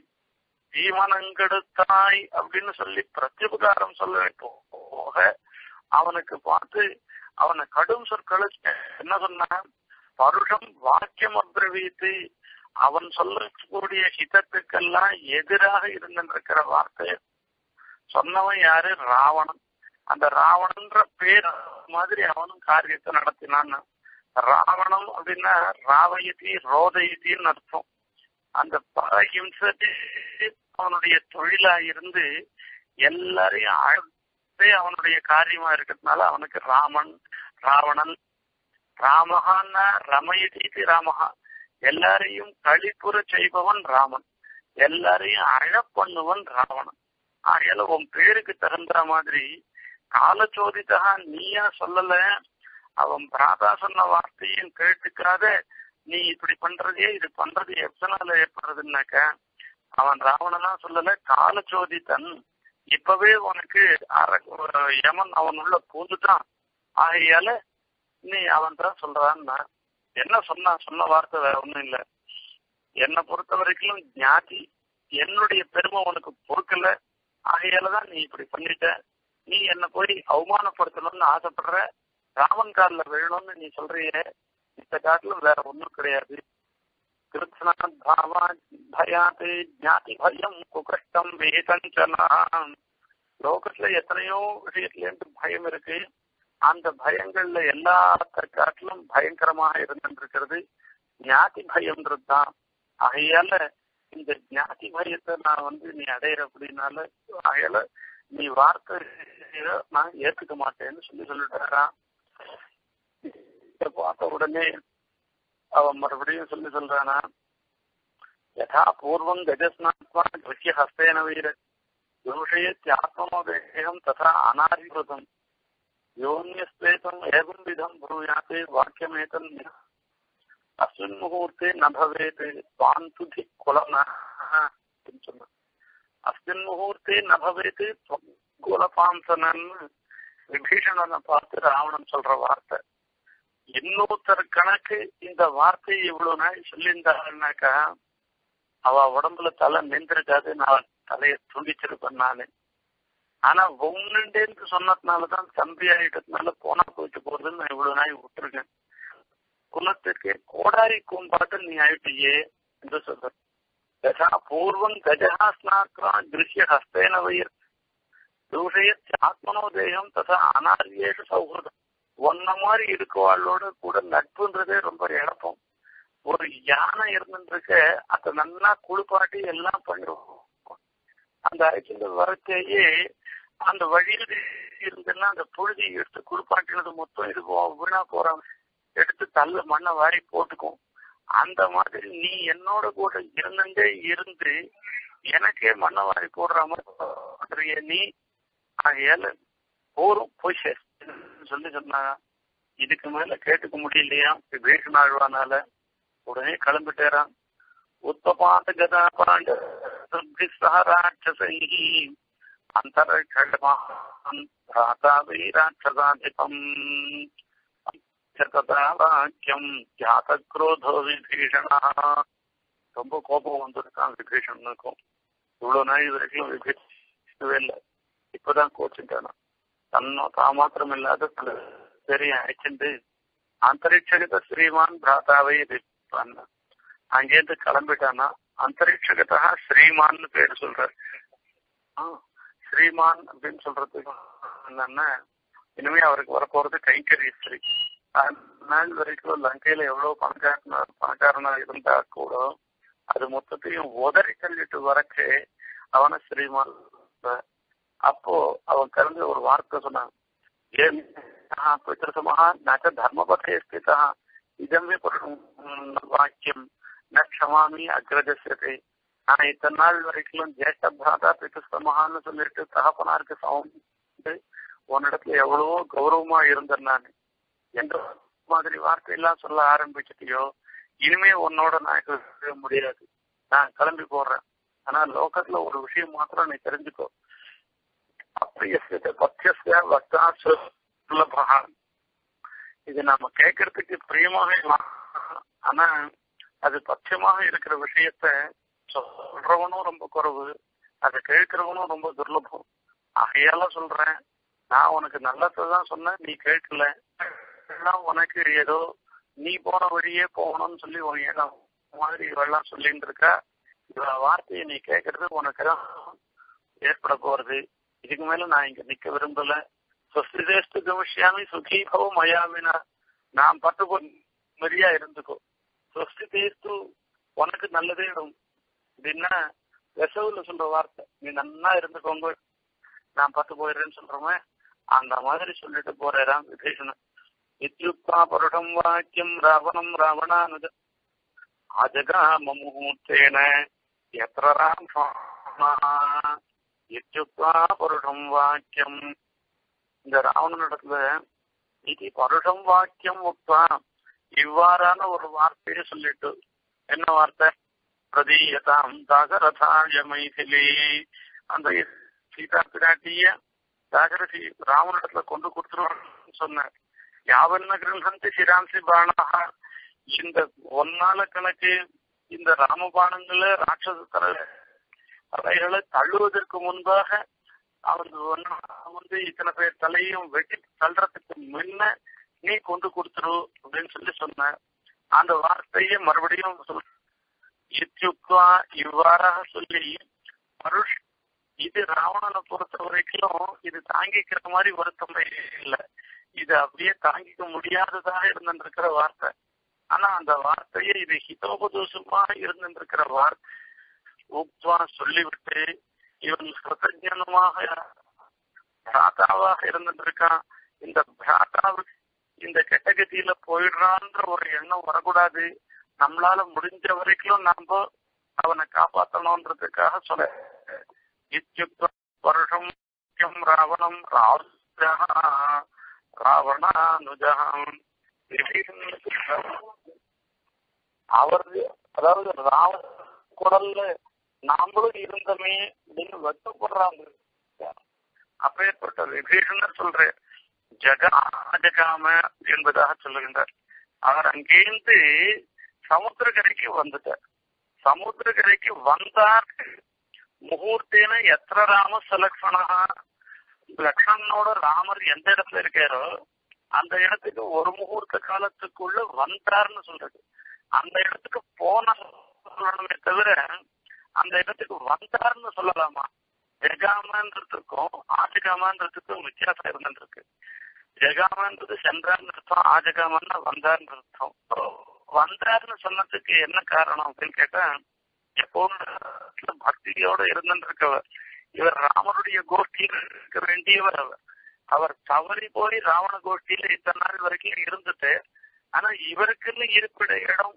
ஜீவனங்கெடுத்தாய் அப்படின்னு சொல்லி பிரத்யுபகாரம் சொல்ல போக அவனுக்கு பார்த்து அவனை கடும் சொற்களை என்ன சொன்னான் பருஷம் வாக்கியம் அப்ரவீத்து அவன் சொல்லக்கூடிய ஹிதத்துக்கெல்லாம் எதிராக இருந்திருக்கிற வார்த்தை சொன்னவன் யாரு ராவணன் அந்த ராவணன்ற பேர் மாதிரி அவனும் காரியத்தை நடத்தினான்னு ராவணம் அப்படின்னா ராவயதி ரோதயத்தின்னு அர்த்தம் அந்த பரஹிம்சத்தை அவனுடைய தொழிலா இருந்து எல்லாரையும் அழத்தே அவனுடைய காரியமா இருக்கிறதுனால அவனுக்கு ராமன் ராவணன் ராமகான்னா ரமயதி ராமகா எல்லாரையும் கழிப்புற செய்பவன் ராமன் எல்லாரையும் அழ பண்ணுவன் ராவணன் ஆகையால உன் பேருக்கு தகுந்த மாதிரி காலச்சோதித்தா நீயா சொல்லல அவன் பிராதா சொன்ன வார்த்தையும் கேட்டுக்காத நீ இப்படி பண்றதே இது பண்றது எத்தனால ஏற்படுறதுன்னாக்க அவன் ராவணனா சொல்லல காலச்சோதித்தன் இப்பவே உனக்கு அர யமன் அவன் உள்ள பூந்துட்டான் ஆகையால நீ அவன் தான் சொல்றான்னா என்ன சொன்னா சொன்ன வார்த்தை வேற ஒண்ணும் இல்ல என்னை பொறுத்த வரைக்கும் ஞாதி என்னுடைய பெருமை உனக்கு பொறுக்கல ஆகையாலதான் நீ இப்படி பண்ணிட்ட நீ என்ன போய் அவமானப்படுத்தணும்னு ஆசைப்படுற ராமன் காலில் விழணும்னு நீ சொல்றிய இந்த காட்டிலும் வேற ஒண்ணும் கிடையாது பயாத்து ஜாதி பயம் குகஷ்டம் வேதஞ்சனாம் லோகத்துல எத்தனையோ விஷயத்துல இருந்து பயம் இருக்கு அந்த பயங்கள்ல எல்லாத்த காட்டிலும் பயங்கரமாக இருந்திருக்கிறது ஞாதி பயம்ன்றது தான் ஆகையால இந்த ஞாதி பயத்தை நான் வந்து நீ அடையிற அப்படின்னால ஆகையால நீ வார்த்தை நான் ஏத்துக்க மாட்டேன்னு சொல்லி சொல்லிட்டாராம் பார்த்த உடனே அவன் மறுபடியும் சொல்லி சொல்றானா யதா பூர்வம் கஜஸ்நாத்மா கிருஷ்ய ஹஸ்தேன வீர யோஷயத்யாத்மோதேகம் ததா அனாதிகிருதம் யோன்யஸ்வேதம் ஏவம் விதம் ப்ரூயாத்தே வாக்கியமேதம் அஸ்மின் முகூர்த்தே ந பவேத் பாந்துதி குலன சொன்னான் அஸ்மின் முகூர்த்தே நபவேத்து குலபாம்சனன்னு விபீஷணனை பார்த்து ராவணன் சொல்ற வார்த்தை இன்னொருத்தர் கணக்கு இந்த வார்த்தையை இவ்வளவு நாள் சொல்லியிருந்தாருனாக்கா அவ உடம்புல தலை நின்றுருக்காது நான் தலையை துண்டிச்சிருப்பேன் நானு ஆனா ஒன்னுண்டேன்னு சொன்னதுனாலதான் தம்பி ஆயிட்டதுனால போனா போயிட்டு போறதுன்னு நான் இவ்வளவு நாள் விட்டுருக்கேன் குலத்துக்கு கோடாரி கூம்பாட்டு நீ ஆயிட்டியே என்று சொல்ற யதா பூர்வம் கஜா ஸ்நாக்ரா திருஷ்ய ஹஸ்தேன வயிர் தூஷயத் ஆத்மனோ தேகம் ததா அனாரியேஷு சௌஹൃദம் ஒன்ன மாதிரி இருக்கவாளோட கூட நட்புன்றதே ரொம்ப இழப்பம் ஒரு யானை இருந்துருக்க அதை நல்லா குளிப்பாட்டி எல்லாம் பண்ணிடுவோம் அந்த அழைச்சிட்டு வரத்தையே அந்த வழியில் இருந்தெல்லாம் அந்த புழுதி எடுத்து குளிப்பாட்டினது மொத்தம் இது வீணா போறாங்க எடுத்து தள்ள மண்ணை வாரி போட்டுக்கும் அந்த மாதிரி நீ என்னோட கூட இருந்துட்டே இருந்து எனக்கே மண்ணை வாரி போடுற மாதிரி நீ ஆகையால போரும் போய் சேர் சொல்லி சொன்னாங்க இதுக்கு மேல கேட்டுக்க முடியலையா விபீஷண ஆழ்வானால உடனே கிளம்பிட்டேறான் உத்தபாத கதா பாண்ட ராட்சசை அந்தரட்சமாவை ராட்சசாதிபம் வாக்கியம் ஜாத குரோதோ விபீஷணா ரொம்ப கோபம் வந்திருக்கான் விபீஷணனுக்கும் இவ்வளவு நாள் இது வரைக்கும் விபீஷணவே இல்லை இப்பதான் கோச்சுட்டானா தன்னோ தான் மாத்திரம் இல்லாத பெரிய அழைச்சிட்டு அந்தரிட்சகத ஸ்ரீமான் பிராதாவை எதிர்ப்பான் அங்கேருந்து கிளம்பிட்டானா அந்தரிட்சகதா ஸ்ரீமான்னு பேர் சொல்றாரு ஸ்ரீமான் அப்படின்னு சொல்றதுக்கு என்னன்னா இனிமே அவருக்கு வரப்போறது கைங்கரி ஸ்ரீ நாள் வரைக்கும் லங்கையில எவ்வளவு பணக்காரனா பணக்காரனா இருந்தா கூட அது மொத்தத்தையும் உதறி தள்ளிட்டு வரக்கே அவன ஸ்ரீமான் அப்போ அவன் கலந்து ஒரு வார்த்தை சொன்னான் ஏன் பித்திருசமஹா நச்ச தர்மபதே ஸ்திதா இதமே வாக்கியம் ந க்ஷமாமி அக்ரஜசியத்தை நான் இத்தனை நாள் வரைக்கும் ஜேஷ்ட பிராதா பித்திருசமஹான்னு சொல்லிட்டு தகப்பனாருக்கு சமம் உன்னிடத்துல எவ்வளவோ கௌரவமா இருந்தேன் நான் என்ற மாதிரி வார்த்தையெல்லாம் சொல்ல ஆரம்பிச்சிட்டியோ இனிமே உன்னோட நான் இருக்க முடியாது நான் கிளம்பி போடுறேன் ஆனா லோகத்துல ஒரு விஷயம் மாத்திரம் நீ தெரிஞ்சுக்கோ அப்பிரியசிய பத்தியசிய வக்தா சுலபா இது நாம கேட்கறதுக்கு பிரியமாக ஆனா அது பட்சமாக இருக்கிற விஷயத்த சொல்றவனும் ரொம்ப குறைவு அதை கேட்கிறவனும் ரொம்ப துர்லபம் ஆகையால சொல்றேன் நான் உனக்கு நல்லதான் சொன்னேன் நீ கேட்கல உனக்கு ஏதோ நீ போன வழியே போகணும்னு சொல்லி உன் மாதிரி இவெல்லாம் சொல்லிட்டு இருக்கா இவ வார்த்தையை நீ கேட்கறது உனக்கு தான் ஏற்பட போறது இதுக்கு மேல நான் இங்க நிக்க விரும்பல சொஸ்திதேஸ்து கமிஷ்யாமி சுகி பவ மயாமினா நான் பட்டு மரியா இருந்துக்கோ சொஸ்திதேஸ்து உனக்கு நல்லதே இடும் அப்படின்னா வெசவுல சொல்ற வார்த்தை நீ நன்னா இருந்துக்கோங்க நான் பத்து போயிடுறேன்னு சொல்றோமே அந்த மாதிரி சொல்லிட்டு போறாராம் விபீஷணன் இத்யுக்தா பருடம் வாக்கியம் ராவணம் ராவணானுஜ அஜகாம முகூர்த்தேன எத்திர ராம இத்யுக்தா பருடம் வாக்கியம் இந்த ராவணனிடத்துல இது பருடம் வாக்கியம் உக்தா இவ்வாறான ஒரு வார்த்தையை சொல்லிட்டு என்ன வார்த்தை பிரதீயதாம் தாகரதாய மைதிலி அந்த சீதா பிராட்டிய தாகரசி ராவனிடத்துல கொண்டு கொடுத்துருவான்னு சொன்னார் யாவன்ன கிரகந்தி சிராம்சி பானாக இந்த ஒன்னால கணக்கு இந்த ராமபானங்களை ராட்சச தலை தலைகளை தள்ளுவதற்கு முன்பாக அவன் வந்து இத்தனை பேர் தலையும் வெட்டி தள்ளுறதுக்கு முன்ன நீ கொண்டு கொடுத்துரு அப்படின்னு சொல்லி சொன்ன அந்த வார்த்தையை மறுபடியும் சொல் இத்யுக்வா இவ்வாறாக சொல்லி பருஷ் இது ராவணனை பொறுத்த வரைக்கும் இது தாங்கிக்கிற மாதிரி வருத்தம் இல்லை இது அப்படியே தாங்கிக்க முடியாததாக இருந்திருக்கிற வார்த்தை ஆனா அந்த வார்த்தையை இது ஹிதோபதோஷமா இருந்திருக்கிற வார்த்தை உக்வா சொல்லிவிட்டு இவன் கிருத்தஜனமாக பிராதாவாக இருந்திருக்கான் இந்த பிராதாவுக்கு இந்த கெட்டகதியில போயிடுறான்ற ஒரு எண்ணம் வரக்கூடாது நம்மளால முடிஞ்ச வரைக்கும் நாம அவனை காப்பாற்றணும்ன்றதுக்காக சொல்ல இத்யுக்த வருஷம் ராவணம் ராவணானுஜகம் அவர் அதாவது ராவண குடல்ல நாமளும் இருந்தமே அப்படின்னு வெட்டப்படுறாங்க அப்பேற்பட்ட விபீஷணர் சொல்றேன் ஜகாஜகாம என்பதாக சொல்லுகின்றார் அவர் அங்கேருந்து சமுத்திரக்கரைக்கு வந்துட்டார் சமுத்திரக்கரைக்கு வந்தார் முகூர்த்தேன எத்திர ராம சுலக்ஷணா லக்ஷ்மணனோட ராமர் எந்த இடத்துல இருக்காரோ அந்த இடத்துக்கு ஒரு முகூர்த்த காலத்துக்குள்ள வந்தார்னு சொல்றது அந்த இடத்துக்கு போன சொல்லணுமே தவிர அந்த இடத்துக்கு வந்தார்னு சொல்லலாமா ஜெகாமன்றதுக்கும் ஆஜகாமன்றதுக்கும் வித்தியாசம் இருந்துருக்கு ஜெகாமன்றது சென்றார்னு அர்த்தம் ஆஜகாமன்னா வந்தார்னு அர்த்தம் வந்தார்னு சொன்னதுக்கு என்ன காரணம் அப்படின்னு கேட்டா எப்பவும் பக்தியோட இருந்திருக்கவர் இவர் ராமனுடைய கோஷ்டியில் இருக்க வேண்டியவர் அவர் அவர் தவறி போய் ராவண கோஷ்டியில இத்தனை நாள் வரைக்கும் இருந்துட்டு ஆனா இவருக்குன்னு இருப்பிட இடம்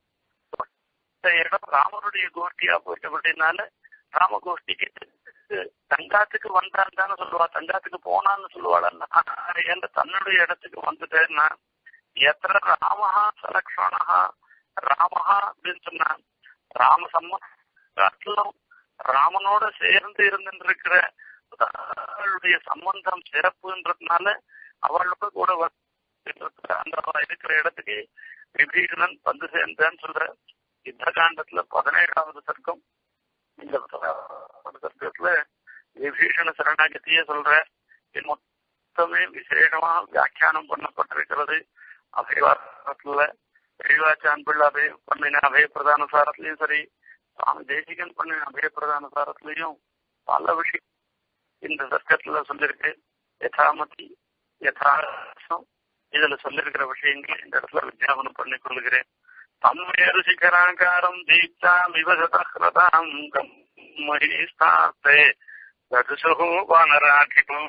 இடம் ராமனுடைய கோஷ்டியா போயிட்டபடினால ராம கோஷ்டிக்கு தங்காத்துக்கு வந்தான்னு தானே சொல்லுவா தங்காத்துக்கு போனான்னு சொல்லுவாள் என்ற தன்னுடைய இடத்துக்கு வந்துட்டேன்னா எத்தனை ராமஹா சலக்ஷணஹா ராமஹா அப்படின்னு சொன்னான் ராம சம்மதம் ராமனோட சேர்ந்து இருந்துருக்கிற அவளுடைய சம்பந்தம் சிறப்புன்றதுனால அவளோட கூட அந்த இருக்கிற இடத்துக்கு விபீஷணன் வந்து சேர்ந்தான்னு சொல்ற யுத்த காண்டத்துல பதினேழாவது சர்க்கம் இந்த சர்க்கத்துல விபீஷண சரணாகத்தியே சொல்ற மொத்தமே விசேஷமா வியாக்கியானம் பண்ணப்பட்டிருக்கிறது அபயவாரத்துல பெரியவாச்சான் பிள்ளை அபய பண்ணின அபய பிரதான சாரத்திலையும் சரி சுவாமி தேசிகன் பண்ணின அபய பிரதான சாரத்திலையும் பல விஷயம் இந்த சர்க்கத்துல சொல்லியிருக்கு யதாமதி யதாசம் இதுல சொல்லிருக்கிற விஷயங்கள் இந்த இடத்துல வித்யாபனம் பண்ணி கொள்கிறேன் தம்மேரு சிகராகாரம் தீப்தாம் விவசதாம் மகிஸ்தாத்தே ததுசுகு வானராகிபம்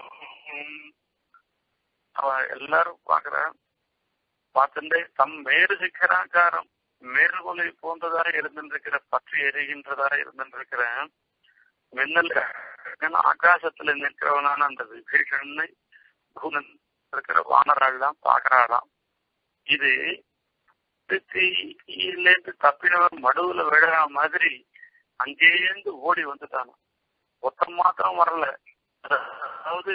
அவ எல்லாரும் பாக்குற பார்த்துட்டு தம் மேரு சிகராகாரம் மேல்கொலை போன்றதா இருந்திருக்கிற பற்றி எரிகின்றதா இருந்திருக்கிற மின்னல் ஆகாசத்துல நிற்கிறவனான அந்த விபீஷனை இருக்கிற வானராள்லாம் பாக்குறாளாம் இது தீயிலேருந்து தப்பினவன் மடுவுல விழற மாதிரி அங்கேருந்து ஓடி வந்துட்டானா ஒத்தம் மாத்திரம் வரல அதாவது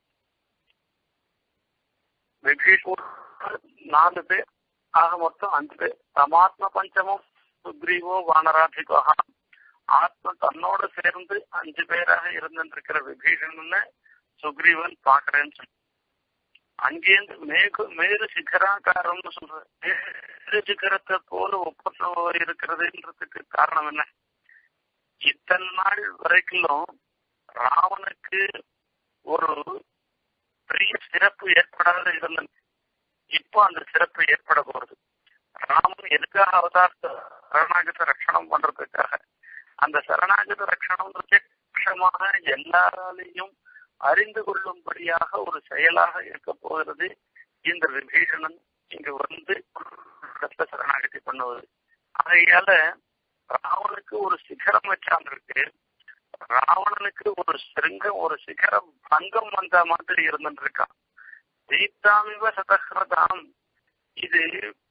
விபீஷன் நாலு பேர் ஆக மொத்தம் அஞ்சு பேர் சமாத்ம பஞ்சமும் சுக்ரீவோ வானராதிகோ ஆத்ம தன்னோட சேர்ந்து அஞ்சு பேராக இருந்திருக்கிற விபீஷணன் சுக்ரீவன் பாக்குறேன்னு சொல்லி அங்கேருந்து மேகு மேரு சிகராகாரம்னு சொல்ற மேரு சிகரத்தை போல ஒப்பந்தம் இருக்கிறதுன்றதுக்கு காரணம் என்ன இத்தனை நாள் வரைக்கும் ராவனுக்கு ஒரு பெரிய சிறப்பு ஏற்படாத இருந்தது இப்போ அந்த சிறப்பு ஏற்பட போறது ராமன் எதுக்காக அவதாரத்தை சரணாகத ரட்சணம் பண்றதுக்காக அந்த சரணாகத ரட்சணம் பிரத்யமாக எல்லாராலையும் அறிந்து கொள்ளும்படியாக ஒரு செயலாக இருக்க போகிறது இந்த விபீஷணன் இங்கு வந்து சரணாகதி பண்ணுவது ஆகையால ராவனுக்கு ஒரு சிகரம் வச்சாங்க இருக்கு ராவணனுக்கு ஒரு சிருங்கம் ஒரு சிகரம் பங்கம் வந்த மாதிரி இருந்துட்டு இருக்கான் தீப்தாமிவ சதஹ்ரதாம் இது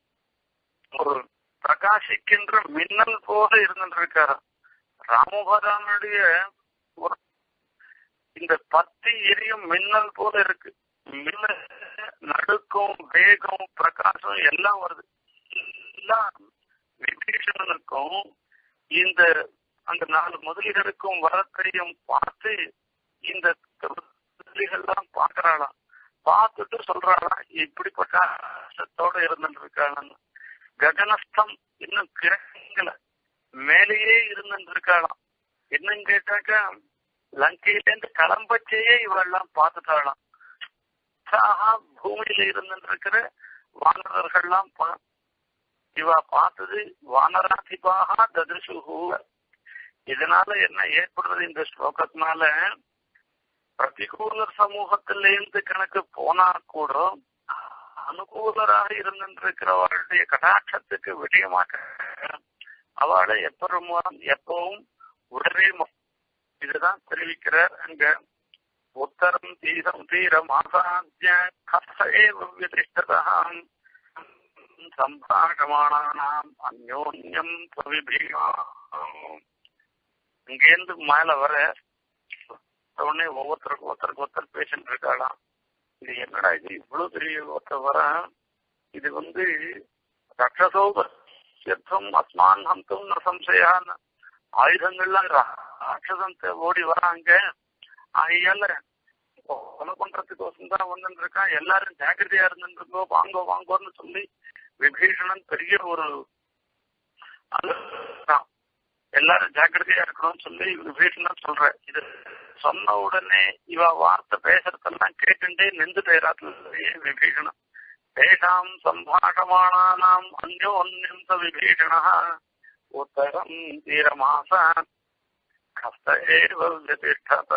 ஒரு பிரகாசிக்கின்ற மின்னல் போல இருந்துட்டு இருக்காரு ராமபராமனுடைய ஒரு இந்த பத்தி எரியும் மின்னல் போல இருக்கு மின்னல் நடுக்கம் வேகம் பிரகாசம் எல்லாம் வருது எல்லாம் விபீஷணனுக்கும் இந்த அந்த நாலு முதலிகளுக்கும் வரத்தையும் பார்த்து இந்த முதலிகள்லாம் பாக்குறாளாம் பார்த்துட்டு சொல்றாளாம் இப்படிப்பட்ட ஆசத்தோட இருந்துட்டு இருக்காங்கன்னு ககனஸ்தம் இன்னும் கிரகங்கள மேலேயே இருந்துட்டு இருக்காளாம் என்னன்னு கேட்டாக்கா லங்கையிலேருந்து கிளம்பச்சேயே இவெல்லாம் பார்த்துட்டாளாம் பூமியில இருந்துட்டு இருக்கிற வானரர்கள்லாம் இவ பார்த்தது வானராதிபாக ததிருஷு இதனால என்ன ஏற்படுறது இந்த ஸ்லோகத்தினால பிரதிகூலர் சமூகத்திலேருந்து கணக்கு போனா கூட அனுகூலராக இருந்திருக்கிறவர்களுடைய கடாட்சத்துக்கு விடயமாக அவளை எப்பவும் எப்பவும் உடனே இதுதான் தெரிவிக்கிறார் அங்க உத்தரம் தீரம் தீரம் ஆசாத்திய கசேவிதிஷ்டதாம் சம்பாஷமானாம் அந்யோன்யம் பிரவிபீமா அங்கேருந்து மேல வர உடனே ஒவ்வொருத்தருக்கும் ஒருத்தருக்கு ஒருத்தர் பேஷண்ட் இருக்காளாம் இது என்னடா இது இவ்வளவு பெரிய ஒருத்தர் வர இது வந்து ரட்சசோ யுத்தம் அஸ்மான் ஹந்தும் ந சம்சயான் ஆயுதங்கள்லாம் ராட்சசம் ஓடி வராங்க ஆகையால கொலை பண்றதுக்கோசம் தான் வந்துட்டு இருக்கான் எல்லாரும் ஜாக்கிரதையா இருந்துருக்கோ வாங்கோ வாங்கோன்னு சொல்லி விபீஷணன் பெரிய ஒரு எல்லாரும் ஜாக்கிரதையா இருக்கணும்னு சொல்லி விபீஷணன் சொல்ற இது சொன்ன உடனே இவ வார்த்தை பேசுறதெல்லாம் கேட்டுட்டே நின்று பேராத்துல விபீஷணன் தேஷாம் சம்பாஷமானானாம் அந்யோன்யம் ச விபீஷண உத்தரம் தீரமாச கஸ்த ஏவ விதிஷ்டத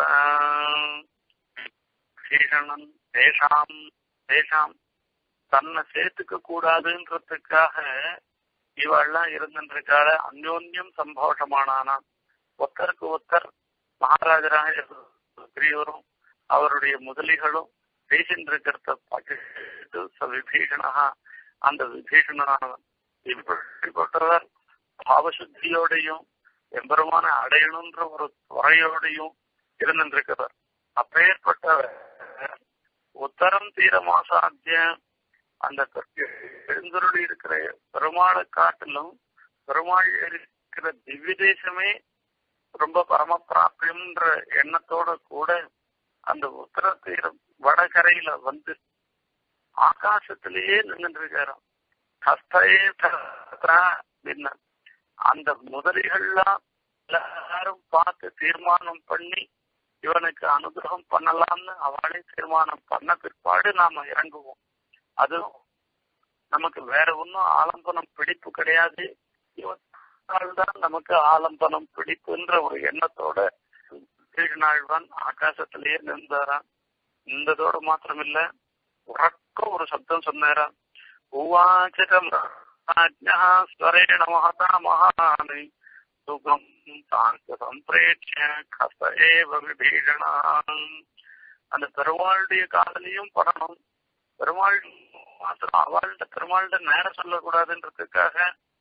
விபீஷணன் தேஷாம் தேஷாம் தன்னை சேர்த்துக்க கூடாதுன்றதுக்காக இவெல்லாம் இருந்துருக்கால அந்யோன்யம் சம்போஷமானானா ஒத்தருக்கு ஒத்தர் மகாராஜராக பெரியவரும் அவருடைய முதலிகளும் பேசிட்டு இருக்கிறத பார்த்துட்டு விபீஷணா அந்த விபீஷணனானவன் இப்படிப்பட்டவர் பாவசுத்தியோடையும் எம்பெருமான அடையணுன்ற ஒரு துறையோடையும் இருந்துருக்கிறவர் அப்பேற்பட்டவர் உத்தரம் தீர மாசாத்தியம் அந்த எழுந்தருளி இருக்கிற பெருமாளை காட்டிலும் பெருமாள் இருக்கிற திவ்ய தேசமே ரொம்ப பரம பிராபியம்ன்ற எண்ணத்தோட கூட அந்த உத்தர தீரம் வடகரையில வந்து ஆகாசத்திலேயே நின்று இருக்காராம் ஹஸ்தயே அப்படின்னு அந்த முதலிகள்லாம் எல்லாரும் பார்த்து தீர்மானம் பண்ணி இவனுக்கு அனுகிரகம் பண்ணலாம்னு அவளே தீர்மானம் பண்ண பிற்பாடு நாம இறங்குவோம் அதுவும் நமக்கு வேற ஒன்றும் ஆலம்பனம் பிடிப்பு கிடையாது தான் நமக்கு ஆலம்பனம் பிடிப்புன்ற ஒரு எண்ணத்தோட திருநாழ்வான் ஆகாசத்திலேயே நின்றாராம் நின்றதோடு மாத்திரமில்ல உறக்க ஒரு சப்தம் சொன்னாராம் உவாச்சகம் ஸ்வரேண மகதா மகானி சுகம் தாங்க சம்பிரேட்ச கச ஏவ விபீஷணான் அந்த பெருமாளுடைய காதலையும் படணும் பெருமாள் மாத்திரம் அவள்கிட்ட பெருமாள்கிட்ட நேரம் சொல்லக்கூடாதுன்றதுக்காக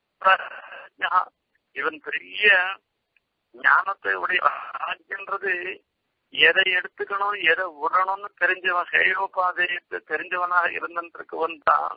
இவன் பெரிய ஞானத்தை உடைய ராஜ்யன்றது எதை எடுத்துக்கணும் எதை விடணும்னு தெரிஞ்சவன் ஹேயோபாதையத்தை தெரிஞ்சவனாக இருந்திருக்கவன் தான்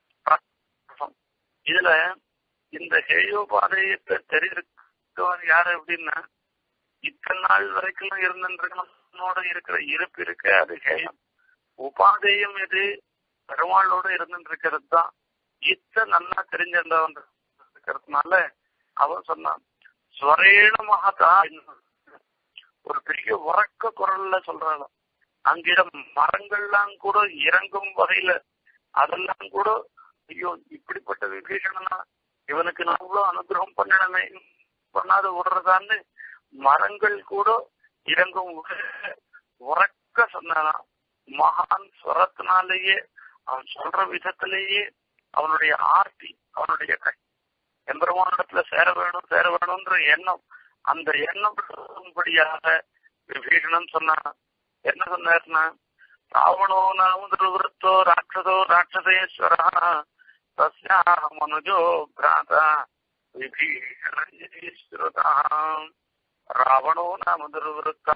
இதுல இந்த ஹேயோபாதையத்தை தெரிஞ்சிருக்கவன் யாரு அப்படின்னா இத்தனை நாள் வரைக்கும் இருந்திருக்கணும்னோட இருக்கிற இருப்பு இருக்க அது ஹேயம் உபாதேயம் எது பெருமாளோட இருந்துட்டு இருக்கிறது தான் இத்த நல்லா தெரிஞ்சிருந்தவன் இருக்கிறதுனால அவன் சொன்னான் ஸ்வரேண மகதா ஒரு பெரிய உறக்க குரல்ல சொல்றாங்க அங்கிடம் மரங்கள்லாம் கூட இறங்கும் வகையில அதெல்லாம் கூட ஐயோ இப்படிப்பட்ட விபீஷணனா இவனுக்கு நான் இவ்வளவு அனுகிரகம் பண்ணணுமே பண்ணாத விடுறதான்னு மரங்கள் கூட இறங்கும் உறக்க சொன்னானா மகான் ஸ்வரத்தினாலேயே அவன் சொல்ற விதத்திலேயே அவனுடைய ஆர்த்தி அவனுடைய எம்பெருமானிடத்துல சேர வேணும் சேர வேணும்ன்ற எண்ணம் அந்த எண்ணம் படியாக விபீஷணன் சொன்னான் என்ன சொன்னார்னா ராவணோ நாமுதிருவருத்தோ ராட்சதோ ராட்சசேஸ்வரா தஸ்யா மனுஜோ பிராதா விபீஷணஸ்ருதா ராவணோ நாமுதிருவருத்தா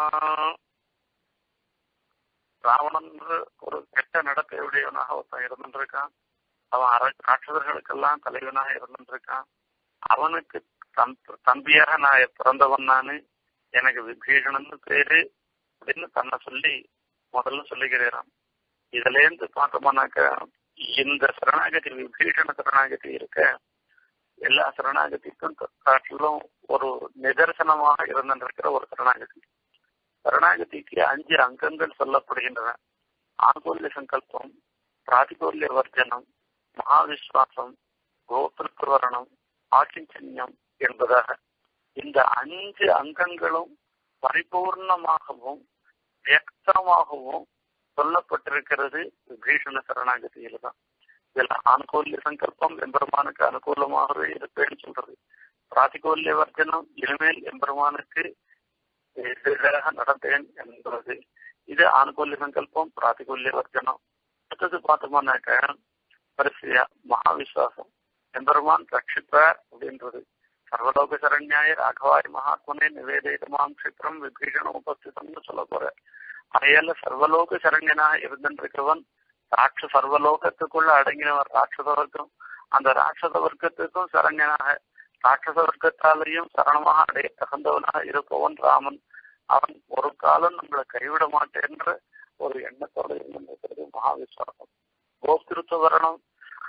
ராவணன் ஒரு கெட்ட நடத்தையுடையவனாக ஒருத்தன் இருந்துருக்கான் அவன் அர ராட்சதர்களுக்கெல்லாம் தலைவனாக இருந்துருக்கான் அவனுக்கு தம் தம்பியாக நான் பிறந்தவன் நானு எனக்கு விபீஷணன் பேரு அப்படின்னு தன்னை சொல்லி முதல்ல சொல்லிக்கிறேன் இதுல இருந்து பார்த்தோம்னாக்க இந்த சரணாகதி விபீஷண சரணாகதி இருக்க எல்லா சரணாகதிக்கும் காட்டிலும் ஒரு நிதர்சனமாக இருந்திருக்கிற ஒரு சரணாகதி சரணாகதிக்கு அஞ்சு அங்கங்கள் சொல்லப்படுகின்றன ஆங்கோல்ய சங்கல்பம் பிராதிகோல்ய வர்ஜனம் மகாவிஸ்வாசம் கோத்திருவரணம் ஆக்கிஞ்சன்யம் என்பதாக இந்த அஞ்சு அங்கங்களும் பரிபூர்ணமாகவும் வியக்தமாகவும் சொல்லப்பட்டிருக்கிறது விபீஷண சரணாகதியில தான் இதுல ஆனுகூல்ய சங்கல்பம் எம்பெருமானுக்கு அனுகூலமாகவே இருப்பேன்னு சொல்றது பிராதிகோல்ய வர்ஜனம் இனிமேல் எம்பெருமானுக்கு எதிராக நடந்தேன் என்பது இது ஆனுகூல்ய சங்கல்பம் பிராதிகூல்ய வர்ஜனம் அடுத்தது பார்த்தோம்னாக்க வரிசையா மகாவிஸ்வாசம் எம்பெருமான் ரட்சிப்பார் அப்படின்றது சர்வலோக சரண்யாய ராகவாய் மகாத்மனே நிவேதிதமாம் கஷிப்ரம் விபீஷணம் உபஸ்திதம்னு சொல்ல போற அதையால சர்வலோக சரண்யனாக இருந்திருக்கவன் ராட்ச சர்வலோகத்துக்குள்ள அடங்கினவர் ராட்சத வர்க்கம் அந்த ராட்சத வர்க்கத்துக்கும் சரண்யனாக ராட்சத வர்க்கத்தாலேயும் சரணமாக அடைய தகுந்தவனாக இருப்பவன் ராமன் அவன் ஒரு காலம் நம்மளை கைவிட மாட்டேன்ற ஒரு எண்ணத்தோடு இருந்திருக்கிறது மகாவிஸ்வாசம் கோப்திருத்த வரணம்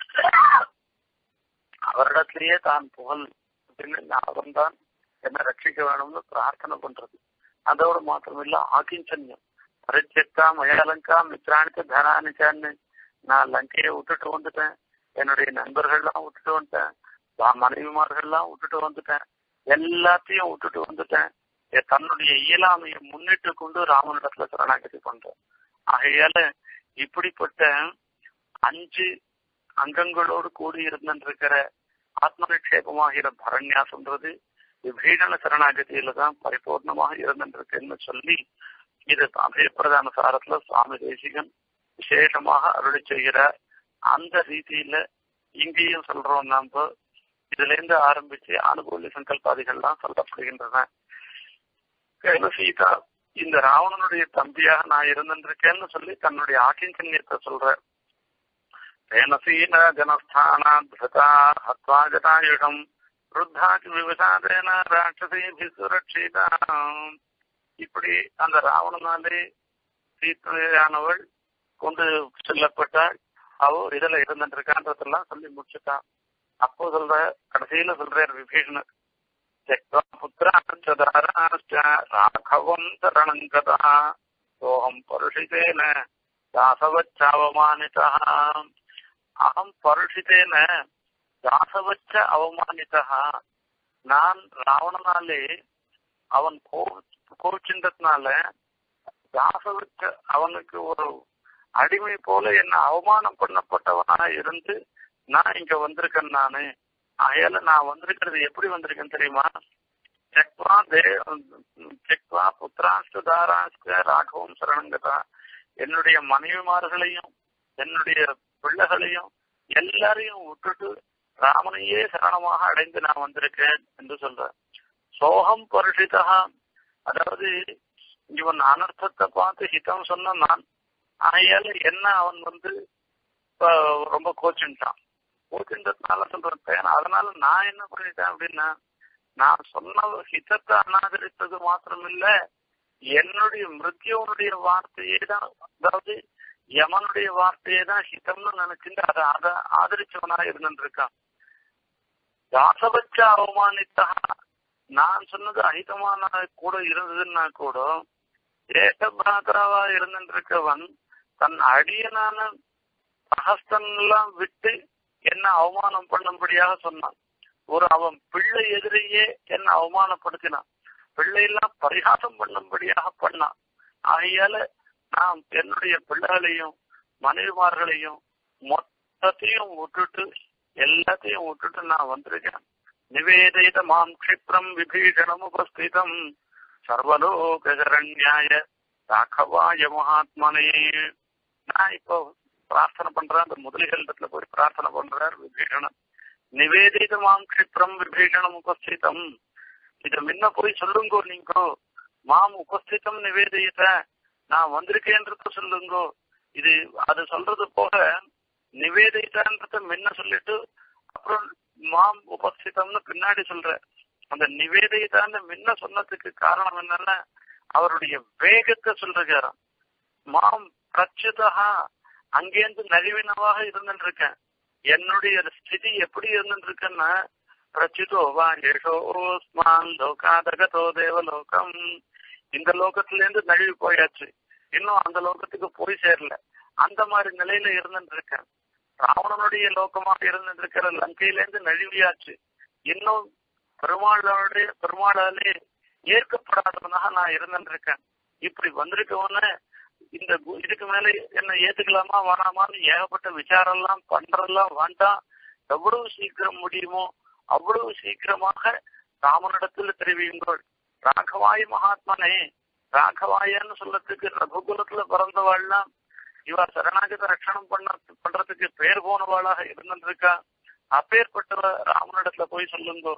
அவரிடத்திலேயே தான் புகழ் அப்படின்னு அவன் தான் என்ன ரட்சிக்க வேணும்னு பிரார்த்தனை பண்றது அதோடு மாத்திரமில்ல ஆகிஞ்சன்யம் பரிச்செக்கா மயாலங்கா மித்ராணிக்க தனானிச்சான்னு நான் லங்கையை விட்டுட்டு வந்துட்டேன் என்னுடைய நண்பர்கள்லாம் விட்டுட்டு வந்துட்டேன் மனைவிமார்கள்லாம் விட்டுட்டு வந்துட்டேன் எல்லாத்தையும் விட்டுட்டு வந்துட்டேன் தன்னுடைய இயலாமையை முன்னிட்டு கொண்டு ராமனிடத்துல சரணாகதி பண்றேன் ஆகையால இப்படிப்பட்ட அஞ்சு அங்கங்களோடு கூடி இருந்திருக்கிற ஆத்ம நிக்ஷேபமாகிற பரண்யாசம்ன்றது விபீடன சரணாகதியில தான் பரிபூர்ணமாக இருந்திருக்குன்னு சொல்லி இது அபயப்பிரதான சாரத்துல சுவாமி தேசிகன் விசேஷமாக அருளி செய்கிறார் அந்த ரீதியில இங்கேயும் சொல்றோம் நாம இதுல இருந்து ஆரம்பிச்சு அனுகூல சங்கல்பாதிகள்லாம் சொல்லப்படுகின்றன சீதா இந்த ராவணனுடைய தம்பியாக நான் இருந்திருக்கேன்னு சொல்லி தன்னுடைய ஆக்கிஞ்சன்யத்தை சொல்ற தேனசீன ஜனஸ்தானா ஹத்வாகதாயுகம் ருத்தாக்கு விவசாதேன ராட்சசி சுரட்சிதா இப்படி அந்த ராவணனாலே சீத்தையானவள் கொண்டு செல்லப்பட்டாள் அவ இதுல இருந்துருக்கான்றதெல்லாம் சொல்லி முடிச்சுட்டான் அப்போ சொல்ற கடைசியில சொல்றார் விபீஷணர் ராഘவம் சரணங்கதா சோகம் பருஷிதேன தாசவச்சாவமானிதா அகம் பருஷிதேன தாசவச்ச அவமானிதா நான் ராவணனாலே அவன் கோ கோச்சின்றதுனால தாசவச்ச அவனுக்கு ஒரு அடிமை போல என்ன அவமானம் பண்ணப்பட்டவனா இருந்து நான் இங்க வந்திருக்கேன் நானு அயல நான் வந்திருக்கிறது எப்படி வந்திருக்கேன் தெரியுமா செக்வா தே செக்வா புத்திராஷ்ட தாராஷ்ட ராഘவம் சரணங்கதா என்னுடைய மனைவிமார்களையும் என்னுடைய பிள்ளைகளையும் எல்லாரையும் விட்டுட்டு ராமனையே சரணமாக அடைந்து நான் வந்திருக்கேன் என்று சொல்றேன் சோகம் பருஷிதா அதாவது இவன் அனர்த்தத்தை பார்த்து ஹிதம் சொன்ன நான் ஆகையால என்ன அவன் வந்து ரொம்ப கோச்சுட்டான் கோச்சுன்றதுனால சொல்றேன் அதனால நான் என்ன பண்ணிட்டேன் அப்படின்னா நான் சொன்ன ஹிதத்தை அநாகரித்தது மாத்திரம் இல்ல என்னுடைய மிருத்யுவனுடைய வார்த்தையே தான் அதாவது யமனுடைய வார்த்தையே தான் ஹிதம்னு நினைச்சுட்டு அதை அதை ஆதரிச்சவனா இருந்துருக்கான் தாசபட்ச அவமானித்தா நான் சொன்னது அஹிதமான கூட இருந்ததுன்னா கூட ஏக பிராதராவா இருந்திருக்கவன் தன் அடியனான சஹஸ்தன் எல்லாம் விட்டு என்ன அவமானம் பண்ணும்படியாக சொன்னான் ஒரு அவன் பிள்ளை எதிரையே என்ன அவமானப்படுத்தினான் பிள்ளையெல்லாம் பரிகாசம் பண்ணும்படியாக பண்ணான் ஆகையால நான் என்னுடைய பிள்ளைகளையும் மனைவிமார்களையும் மொத்தத்தையும் விட்டுட்டு எல்லாத்தையும் விட்டுட்டு நான் வந்திருக்கேன் நிவேதித மாம் க்ஷிப்ரம் விபீஷணம் உபஸ்திதம் சர்வலோகரண்யாய ராகவாய மகாத்மனே நான் இப்போ பிரார்த்தனை பண்றேன் அந்த முதலிகளிடத்துல போய் பிரார்த்தனை பண்றார் விபீஷணன் நிவேதித மாம் க்ஷிப்ரம் விபீஷணம் உபஸ்திதம் இத முன்ன போய் சொல்லுங்கோ நீங்கோ மாம் உபஸ்திதம் நிவேதித நான் வந்திருக்கேன்றத சொல்லுங்கோ இது அது சொல்றது போக நிவேதிதன்றத முன்ன சொல்லிட்டு அப்புறம் மாம் உபஸ்திதம்னு பின்னாடி சொல்ற அந்த நிவேதிதான்னு முன்ன சொன்னதுக்கு காரணம் என்னன்னா அவருடைய வேகத்தை சொல்றாராம் மாம் பிரச்சுதா அங்கேருந்து நழுவினவாக இருந்துருக்கேன் என்னுடைய ஸ்திதி எப்படி இருந்துருக்குன்னா பிரச்சுதோ வா ஏஷோஸ்மான் லோகாதகதோ தேவலோகம் இந்த லோகத்துல இருந்து நழுவி போயாச்சு இன்னும் அந்த லோகத்துக்கு போய் சேரல அந்த மாதிரி நிலையில இருந்துட்டு இருக்கேன் ராவணனுடைய லோகமாக இருந்துட்டு இருக்கிற லங்கையில இருந்து நழுவியாச்சு இன்னும் பெருமாளுடைய பெருமாளாலே ஏற்கப்படாதவனாக நான் இருந்துட்டு இருக்கேன் இப்படி வந்திருக்கவன இந்த இதுக்கு மேல என்ன ஏத்துக்கலாமா வேணாமான்னு ஏகப்பட்ட விசாரம் எல்லாம் பண்றதெல்லாம் வேண்டாம் எவ்வளவு சீக்கிரம் முடியுமோ அவ்வளவு சீக்கிரமாக ராமனிடத்துல தெரிவியுங்கள் ராகவாய் மகாத்மனே ராகவாயன்னு சொல்லத்துக்கு ரகுகுலத்துல பிறந்தவாள்லாம் இவ சரணாகத ரட்சணம் பண்ண பண்றதுக்கு பேர் போனவாளாக இருந்துருக்கா அப்பேற்பட்டவ ராமனிடத்துல போய் சொல்லுங்க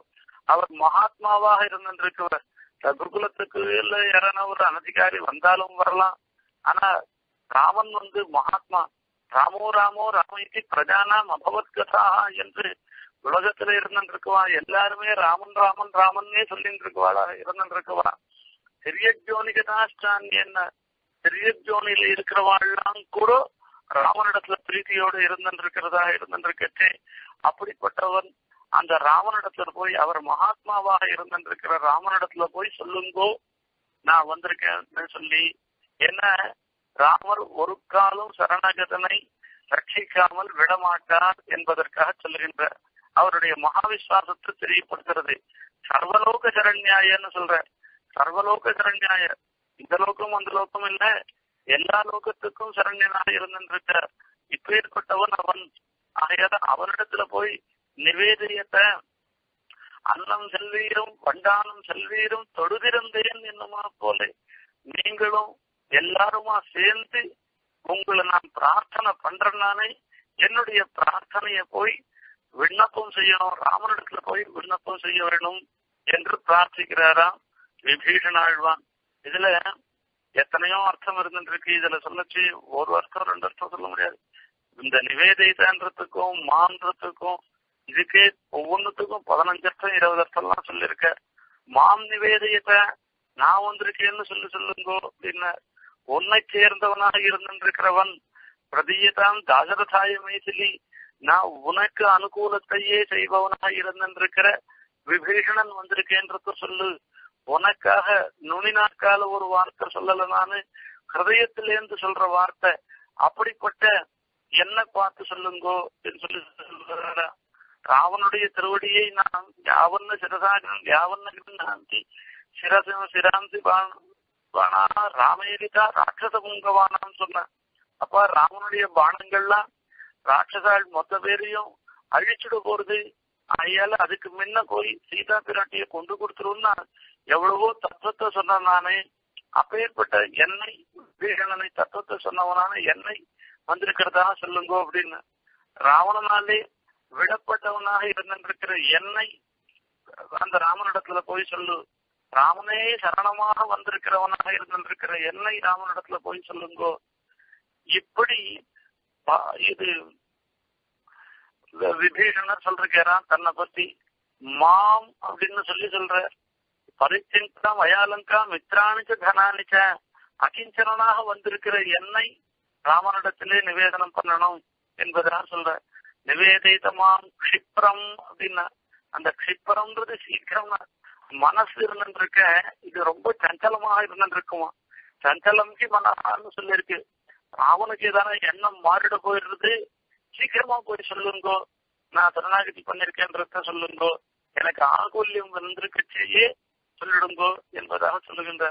அவர் மகாத்மாவாக இருந்திருக்கிறவர் குருகுலத்துக்கு இல்ல யாரான ஒரு அனதிகாரி வந்தாலும் வரலாம் ஆனா ராமன் வந்து மகாத்மா ராமோ ராமோ ராமய்க்கு பிரஜானாம் அபவத் கதா என்று உலகத்துல இருந்துருக்குவா எல்லாருமே ராமன் ராமன் ராமன்னே சொல்லிட்டு இருக்குவாளா இருந்துருக்குவா சிறிய ஜோனிகதாஷ்டான் என்ன சிறிய ஜோனியில இருக்கிறவாள்லாம் கூட ராமனிடத்துல பிரீத்தியோடு இருந்திருக்கிறதா இருந்திருக்கச்சே அப்படிப்பட்டவன் அந்த ராமனிடத்துல போய் அவர் மகாத்மாவாக இருந்திருக்கிற ராமனிடத்துல போய் சொல்லுங்கோ நான் வந்திருக்கேன்னு சொல்லி என்ன ராமர் ஒரு காலம் சரணகதனை ரட்சிக்காமல் விடமாட்டார் என்பதற்காக சொல்லுகின்ற அவருடைய மகாவிஸ்வாசத்தை தெரியப்படுத்துறது சர்வலோக சரண்யாயன்னு சொல்ற சர்வலோக சரண்யாய இந்த லோகம் அந்த லோகம் இல்ல எல்லா லோகத்துக்கும் சரண்யனாக இருந்திருக்க இப்பேற்பட்டவன் அவன் ஆகையால அவனிடத்துல போய் நிவேதியத்தை அன்னம் செல்வீரும் வண்டானம் செல்வீரும் தொடுதிருந்தேன் என்னுமா போல நீங்களும் எல்லாருமா சேர்ந்து உங்களை நான் பிரார்த்தனை பண்றேன் நானே என்னுடைய பிரார்த்தனைய போய் விண்ணப்பம் செய்யணும் ராமனிடத்துல போய் விண்ணப்பம் செய்ய வேணும் என்று பிரார்த்திக்கிறாராம் விபீஷணாழ்வான் இதுல எத்தனையோ அர்த்தம் இருந்துருக்கு இதுல சொல்லச்சு ஒரு அர்த்தம் ரெண்டு அர்த்தம் சொல்ல முடியாது இந்த நிவேதிதன்றதுக்கும் மான்றதுக்கும் இதுக்கே ஒவ்வொன்றுத்துக்கும் பதினஞ்சு அர்த்தம் இருபது அர்த்தம்லாம் சொல்லியிருக்க மாம் நிவேதியத்தை நான் வந்திருக்கேன்னு சொல்லி சொல்லுங்கோ அப்படின்னு உன்னை சேர்ந்தவனாக இருந்திருக்கிறவன் பிரதீயதாம் தாசரதாய மைதிலி நான் உனக்கு அனுகூலத்தையே செய்பவனாக இருந்திருக்கிற விபீஷணன் வந்திருக்கேன்றத சொல்லு உனக்காக நுனி நாட்கால ஒரு வார்த்தை சொல்லல நானு ஹிருதயத்திலேருந்து சொல்ற வார்த்தை அப்படிப்பட்ட என்ன பார்த்து சொல்லுங்கோ அப்படின்னு சொல்லி சொல்றாரா ராவனுடைய திருவடியை நான் யாவன்னு சிரசாக யாவன்னு நாந்தி சிரசம் சிராந்தி பாணா ராமேரிதா ராட்சச புங்கவானான்னு சொன்னேன் அப்ப ராமனுடைய பானங்கள்லாம் ராட்சசாள் மொத்த பேரையும் அழிச்சுட போறது ஆகையால அதுக்கு முன்ன போய் சீதா பிராட்டிய கொண்டு கொடுத்துருன்னா எவ்வளவோ தத்துவத்தை சொன்ன நானே அப்பேற்பட்ட என்னை வீரனை தத்துவத்தை சொன்னவனான என்னை வந்திருக்கிறதா சொல்லுங்க அப்படின்னு ராவணனாலே விடப்பட்டவனாக இருந்திருக்கிற என்னை அந்த ராமனிடத்துல போய் சொல்லு ராமனே சரணமாக வந்திருக்கிறவனாக இருந்திருக்கிற என்னை ராமனிடத்துல போய் சொல்லுங்கோ இப்படி இது விபீஷணர் சொல்றான் தன்னை பத்தி மாம் அப்படின்னு சொல்லி சொல்ற பரிச்சிந்தா வயாலங்கா மித்ராணிச்ச தனானிச்ச அகிஞ்சனாக வந்திருக்கிற என்னை ராமனிடத்திலே நிவேதனம் பண்ணணும் என்பதாக சொல்ற நிவேதிதமாம் க்ஷிப்ரம் அப்படின்னா அந்த க்ஷிப்ரம்ன்றது சீக்கிரம் மனசு இருந்துருக்க இது ரொம்ப சஞ்சலமாக இருந்துருக்குமா சஞ்சலம்க்கு மனசான்னு சொல்லியிருக்கு ராவனுக்கு ஏதான எண்ணம் மாறிட போயிடுறது சீக்கிரமா போய் சொல்லுங்கோ நான் சரணாகதி பண்ணிருக்கேன்றத சொல்லுங்கோ எனக்கு ஆகுல்யம் வந்திருக்கச்சேயே சொல்லிடுங்கோ என்பதாக சொல்லுகின்ற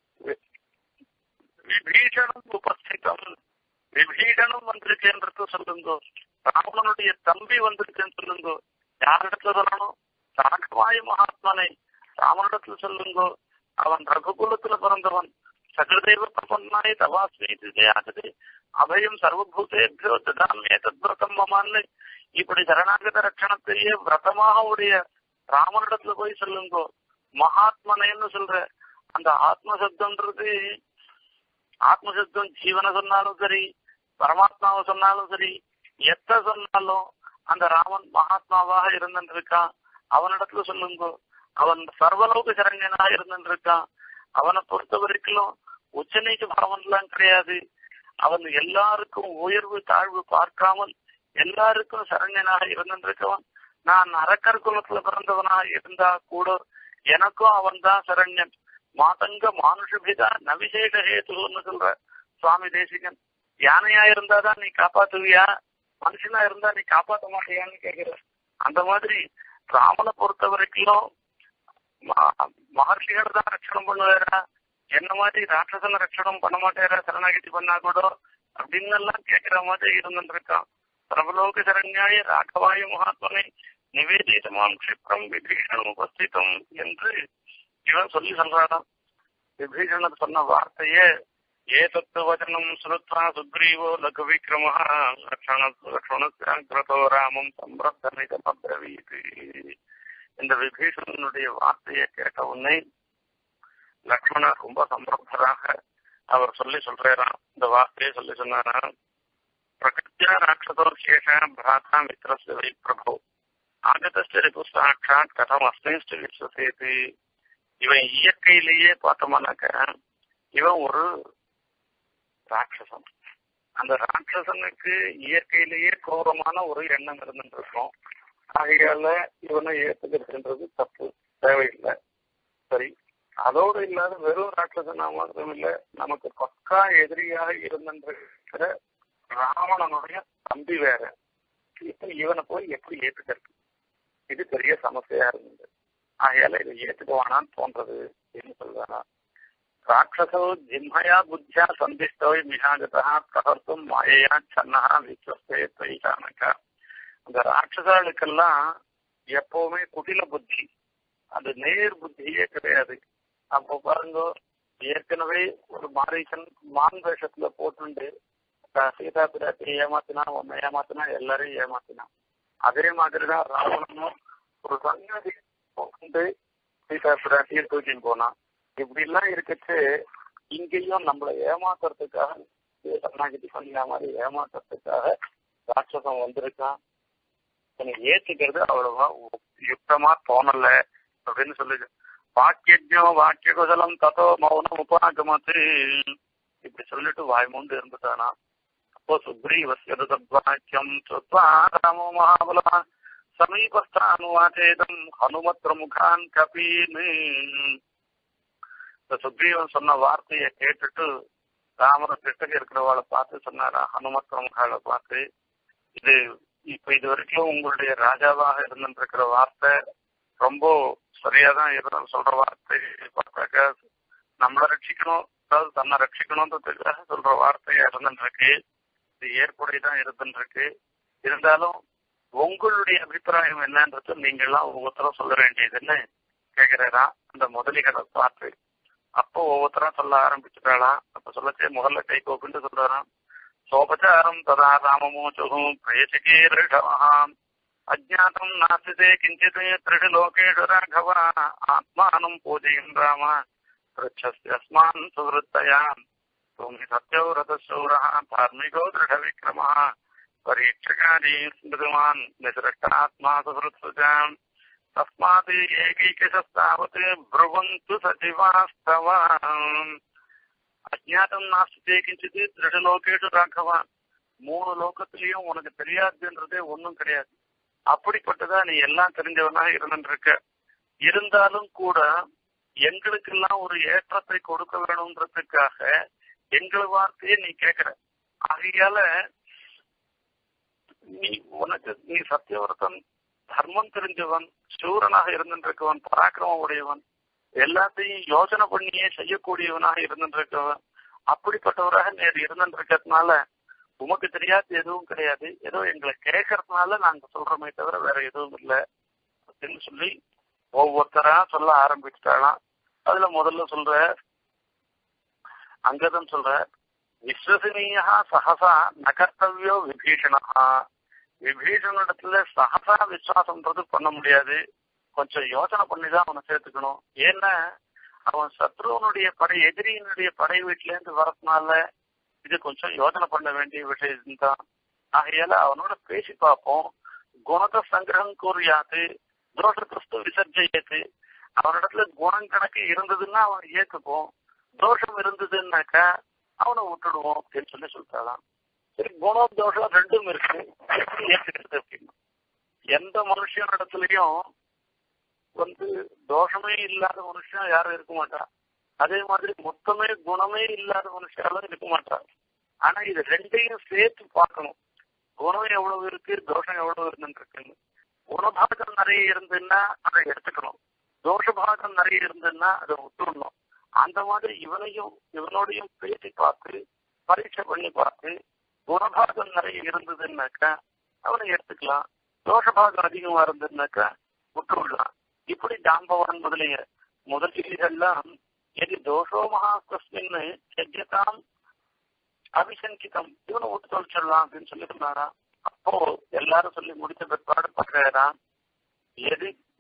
விபீஷணம் உபஸ்திதம் விபீஷணம் வந்திருக்கேன்றத சொல்லுங்கோ ராவணனுடைய தம்பி வந்திருக்கேன்னு சொல்லுங்கோ யாரிடத்துல சொல்லணும் ராகவாய மகாத்மனை ராமனிடத்துல சொல்லுங்கோ அவன் ரகுகுலத்துல பிறந்தவன் சகதேவ பிரபன்னாய் தவாஸ்மி அபயம் சர்வபூதேபியோ ததாமே தத்விரதம் மமான்னு இப்படி சரணாகத ரட்சணத்தையே விரதமாக உடைய ராமனிடத்துல போய் சொல்லுங்கோ மகாத்மனேன்னு சொல்ற அந்த ஆத்மசப்தம்ன்றது ஆத்மசப்தம் ஜீவனை சொன்னாலும் சரி பரமாத்மாவை சொன்னாலும் சரி எத்த சொன்னாலும் அந்த ராமன் மகாத்மாவாக இருந்திருக்கான் அவனிடத்துல சொல்லுங்கோ அவன் சர்வலோக சரண்யனாக இருந்திருக்கான் அவனை பொறுத்த வரைக்கும் உச்சநீச்ச பாவம் எல்லாம் கிடையாது அவன் எல்லாருக்கும் உயர்வு தாழ்வு பார்க்காமல் எல்லாருக்கும் சரண்யனாக இருந்திருக்கவன் நான் அரக்கர் குலத்துல பிறந்தவனாக இருந்தா கூட எனக்கும் அவன் தான் சரண்யன் மாதங்க மானுஷபிதா நவிசேஷ ஹேத்துன்னு சொல்ற சுவாமி தேசிகன் யானையா இருந்தாதான் நீ காப்பாத்துவியா மனுஷனா இருந்தா நீ காப்பாத்த மாட்டியான்னு கேக்குற அந்த மாதிரி ராமனை பொறுத்த வரைக்கும் மகர்ஷிகள் தான் ரட்சணம் பண்ணுவாரா என்ன மாதிரி ராட்சசன ரட்சணம் பண்ண மாட்டேரா சரணாகிதி பண்ணா கூட அப்படின்னு எல்லாம் கேட்கிற மாதிரி இருந்துருக்கான் பிரபலோக சரண்யாய ராகவாய மகாத்மனை நிவேதிதமாம் க்ஷிப்ரம் விபீஷணம் உபஸ்திதம் என்று இவன் சொல்லி சொல்றாராம் விபீஷணர் சொன்ன வார்த்தையே ஏதத்து வச்சனம் சுருத்வா சுக்ரீவோ லகு விக்ரம லக்ஷண லக்ஷணஸ்யாங்கிரதோ ராமம் சம்பிரத்தனிதமப்ரவீத் இந்த விபீஷணனுடைய வார்த்தையை கேட்ட உடனே லக்ஷ்மணர் ரொம்ப சம்பிரப்தராக அவர் சொல்லி சொல்றாராம் இந்த வார்த்தையை சொல்லி சொன்னாராம் பிரகிருத்தியா ராட்சதோ சேஷ பிராத்தா மித்திரஸ்ய வை பிரபு ஆகதஸ்ட ரிபு சாட்சாத் கதம் அஸ்மிஷ்ட விஸ்வசேது இவன் இயற்கையிலேயே பார்த்தோம்னாக்க இவன் ஒரு ராட்சசன் அந்த ராட்சசனுக்கு இயற்கையிலேயே கோரமான ஒரு எண்ணம் இருந்துருக்கும் ஆகையால இவனை ஏத்துக்கிறதுன்றது தப்பு தேவையில்லை சரி அதோடு இல்லாத வெறும் ராட்சசனா மாத்திரம் இல்ல நமக்கு பக்கா எதிரியாக இருந்திருக்கிற ராவணனுடைய தம்பி வேற இப்ப இவனை போய் எப்படி ஏத்துக்கிறது இது பெரிய சமஸ்தையா இருந்தது ஆகையால இதை ஏத்துக்குவானான்னு தோன்றது என்று சொல்றாரா ராட்சசோ ஜிம்ஹயா புத்தியா சந்திஷ்டோ மிகாகதா தகர்த்தும் மாயையா சன்னஹா விஸ்வஸ்தே துவைகானக்கா அந்த ராட்சசாளுக்கெல்லாம் எப்பவுமே குடில புத்தி அது நேர் புத்தியே கிடையாது அப்போ பாருங்க ஏற்கனவே ஒரு மாரீசன் மான் வேஷத்துல போட்டுண்டு சீதா பிராட்டி ஏமாத்தினா உன்னை ஏமாத்தினா எல்லாரையும் ஏமாத்தினான் அதே மாதிரிதான் ராவணனும் ஒரு சங்கதி போட்டு சீதா பிராட்டியை தூக்கின்னு போனான் இப்படி எல்லாம் இருக்கச்சு இங்கேயும் நம்மளை ஏமாத்துறதுக்காக சரணாகிதி பண்ணின மாதிரி ஏமாத்துறதுக்காக ராட்சசம் வந்திருக்கான் எனக்கு ஏத்துக்கிறது அவ்வளவா யுக்தமா தோணல அப்படின்னு சொல்லுது வாக்கியஜோ வாக்கிய குசலம் தத்தோ மௌனம் உபாகமத்து இப்படி சொல்லிட்டு வாய் மூண்டு இருந்துட்டானா அப்போ சுக்ரீவஸ்யம் ராமோ மகாபலா சமீபஸ்தானுவாச்சேதம் ஹனுமத் பிரமுகான் கபீன் இந்த சுக்ரீவன் சொன்ன வார்த்தையை கேட்டுட்டு ராமர் கிட்டக்க இருக்கிறவாளை பார்த்து சொன்னாரா ஹனுமத் பிரமுகாவை பார்த்து இது இப்ப இது வரைக்கும் உங்களுடைய ராஜாவாக இருந்துருக்கிற வார்த்தை ரொம்ப சரியா தான் இருந்தாலும் சொல்ற வார்த்தை பார்த்தாக்க நம்மளை ரட்சிக்கணும் அதாவது தன்னை ரட்சிக்கணும்ன்றதுக்காக சொல்ற வார்த்தையா இருந்துருக்கு இது ஏற்புடையதான் இருந்துருக்கு இருந்தாலும் உங்களுடைய அபிப்பிராயம் என்னன்றது நீங்க எல்லாம் ஒவ்வொருத்தரும் சொல்ல வேண்டியதுன்னு கேக்குறாரா அந்த முதலிகளை பார்த்து அப்போ ஒவ்வொருத்தரா சொல்ல ஆரம்பிச்சுட்டாளாம் அப்ப சொல்லச்சே முதல்ல கை கோப்பின்னு சொல்றாராம் சோபச்சாரம் ததா ராமமோச்சுகும் பிரயச்சகீரிஷவாம் அஜாத்தம் நாஸ்திதே கிஞ்சித் திருடிலோகேஷு ராഘவ ஆத்மானம் பூஜயன் ராம पृच्छस्यस्मान् सुवृत्तया त्वं हि सत्यव्रतशूरः धार्मिको दृढविक्रमः परीक्षकारी स्मृतिमान् निसृष्टात्मा सुहृत्सुजाम् तस्मात् एकैकशस्तावत् ब्रुवन्तु सचिवास्तव அஜ்ஞாதம் நாஸ்திதே கிஞ்சிது திருடலோகேடு ராகவா மூணு லோகத்திலையும் உனக்கு தெரியாதுன்றதே ஒன்றும் கிடையாது அப்படிப்பட்டதா நீ எல்லாம் தெரிஞ்சவனாக இருந்துட்டு இருக்க இருந்தாலும் கூட எங்களுக்கெல்லாம் ஒரு ஏற்றத்தை கொடுக்க வேணும்ன்றதுக்காக எங்கள் வார்த்தையை நீ கேட்கிற ஆகையால நீ உனக்கு நீ சத்தியவர்த்தன் தர்மம் தெரிஞ்சவன் சூரனாக இருந்துருக்கவன் பராக்கிரமம் உடையவன் எல்லாத்தையும் யோசனை பண்ணியே செய்யக்கூடியவனாக இருந்துருக்கவன் அப்படிப்பட்டவராக நேர் இருந்துருக்கிறதுனால உமக்கு தெரியாது எதுவும் கிடையாது ஏதோ எங்களை கேட்கறதுனால நாங்க சொல்றோமே தவிர வேற எதுவும் இல்லை அப்படின்னு சொல்லி ஒவ்வொருத்தரா சொல்ல ஆரம்பிச்சுட்டாலாம் அதுல முதல்ல சொல்ற அங்கதம் சொல்ற விஸ்வசனீயா சகசா நகர்த்தவியோ விபீஷணா விபீஷணிடத்துல சகசா விசுவாசம்ன்றது பண்ண முடியாது கொஞ்சம் யோசனை பண்ணி தான் அவனை சேர்த்துக்கணும் ஏன்னா அவன் சத்ருவனுடைய படை எதிரியினுடைய படை வீட்டுல இருந்து வரதுனால இது கொஞ்சம் யோசனை பண்ண வேண்டிய விஷயம் தான் ஆகையால அவனோட பேசி பார்ப்போம் குணத சங்கிரகம் கூறியாது தோஷ கிறிஸ்து விசர்ஜயத்து அவனிடத்துல குணம் கணக்கு இருந்ததுன்னா அவன் ஏத்துப்போம் தோஷம் இருந்ததுன்னாக்கா அவனை விட்டுடுவோம் அப்படின்னு சொல்லி சொல்லிட்டாலாம் சரி குணம் தோஷம் ரெண்டும் இருக்கு எப்படி ஏத்துக்கிறது அப்படின்னு எந்த மனுஷனிடத்துலயும் வந்து தோஷமே இல்லாத மனுஷன் யாரும் இருக்க மாட்டா அதே மாதிரி மொத்தமே குணமே இல்லாத மனுஷாலும் இருக்க மாட்டா ஆனா இது ரெண்டையும் சேர்த்து பார்க்கணும் குணம் எவ்வளவு இருக்கு தோஷம் எவ்வளவு இருந்துருக்குன்னு குணபாகம் நிறைய இருந்துன்னா அதை எடுத்துக்கணும் தோஷபாகம் நிறைய இருந்துன்னா அதை விட்டுடணும் அந்த மாதிரி இவனையும் இவனோடையும் பேசி பார்த்து பரீட்சை பண்ணி பார்த்து குணபாகம் நிறைய இருந்ததுன்னாக்கா அவனை எடுத்துக்கலாம் தோஷபாகம் அதிகமா இருந்ததுன்னாக்கா விட்டுவிடலாம் இப்படி ஜாம்பவான் முதலிய முதலீடுகள்லாம் எது தோஷோ மகாஸ்மின் யஜ்யதாம் அபிசங்கிதம் இவனை விட்டு தொழிச்சிடலாம் அப்படின்னு சொல்லி சொன்னாரா அப்போ எல்லாரும் சொல்லி முடிச்ச பிற்பாடு பார்க்கிறாராம் எது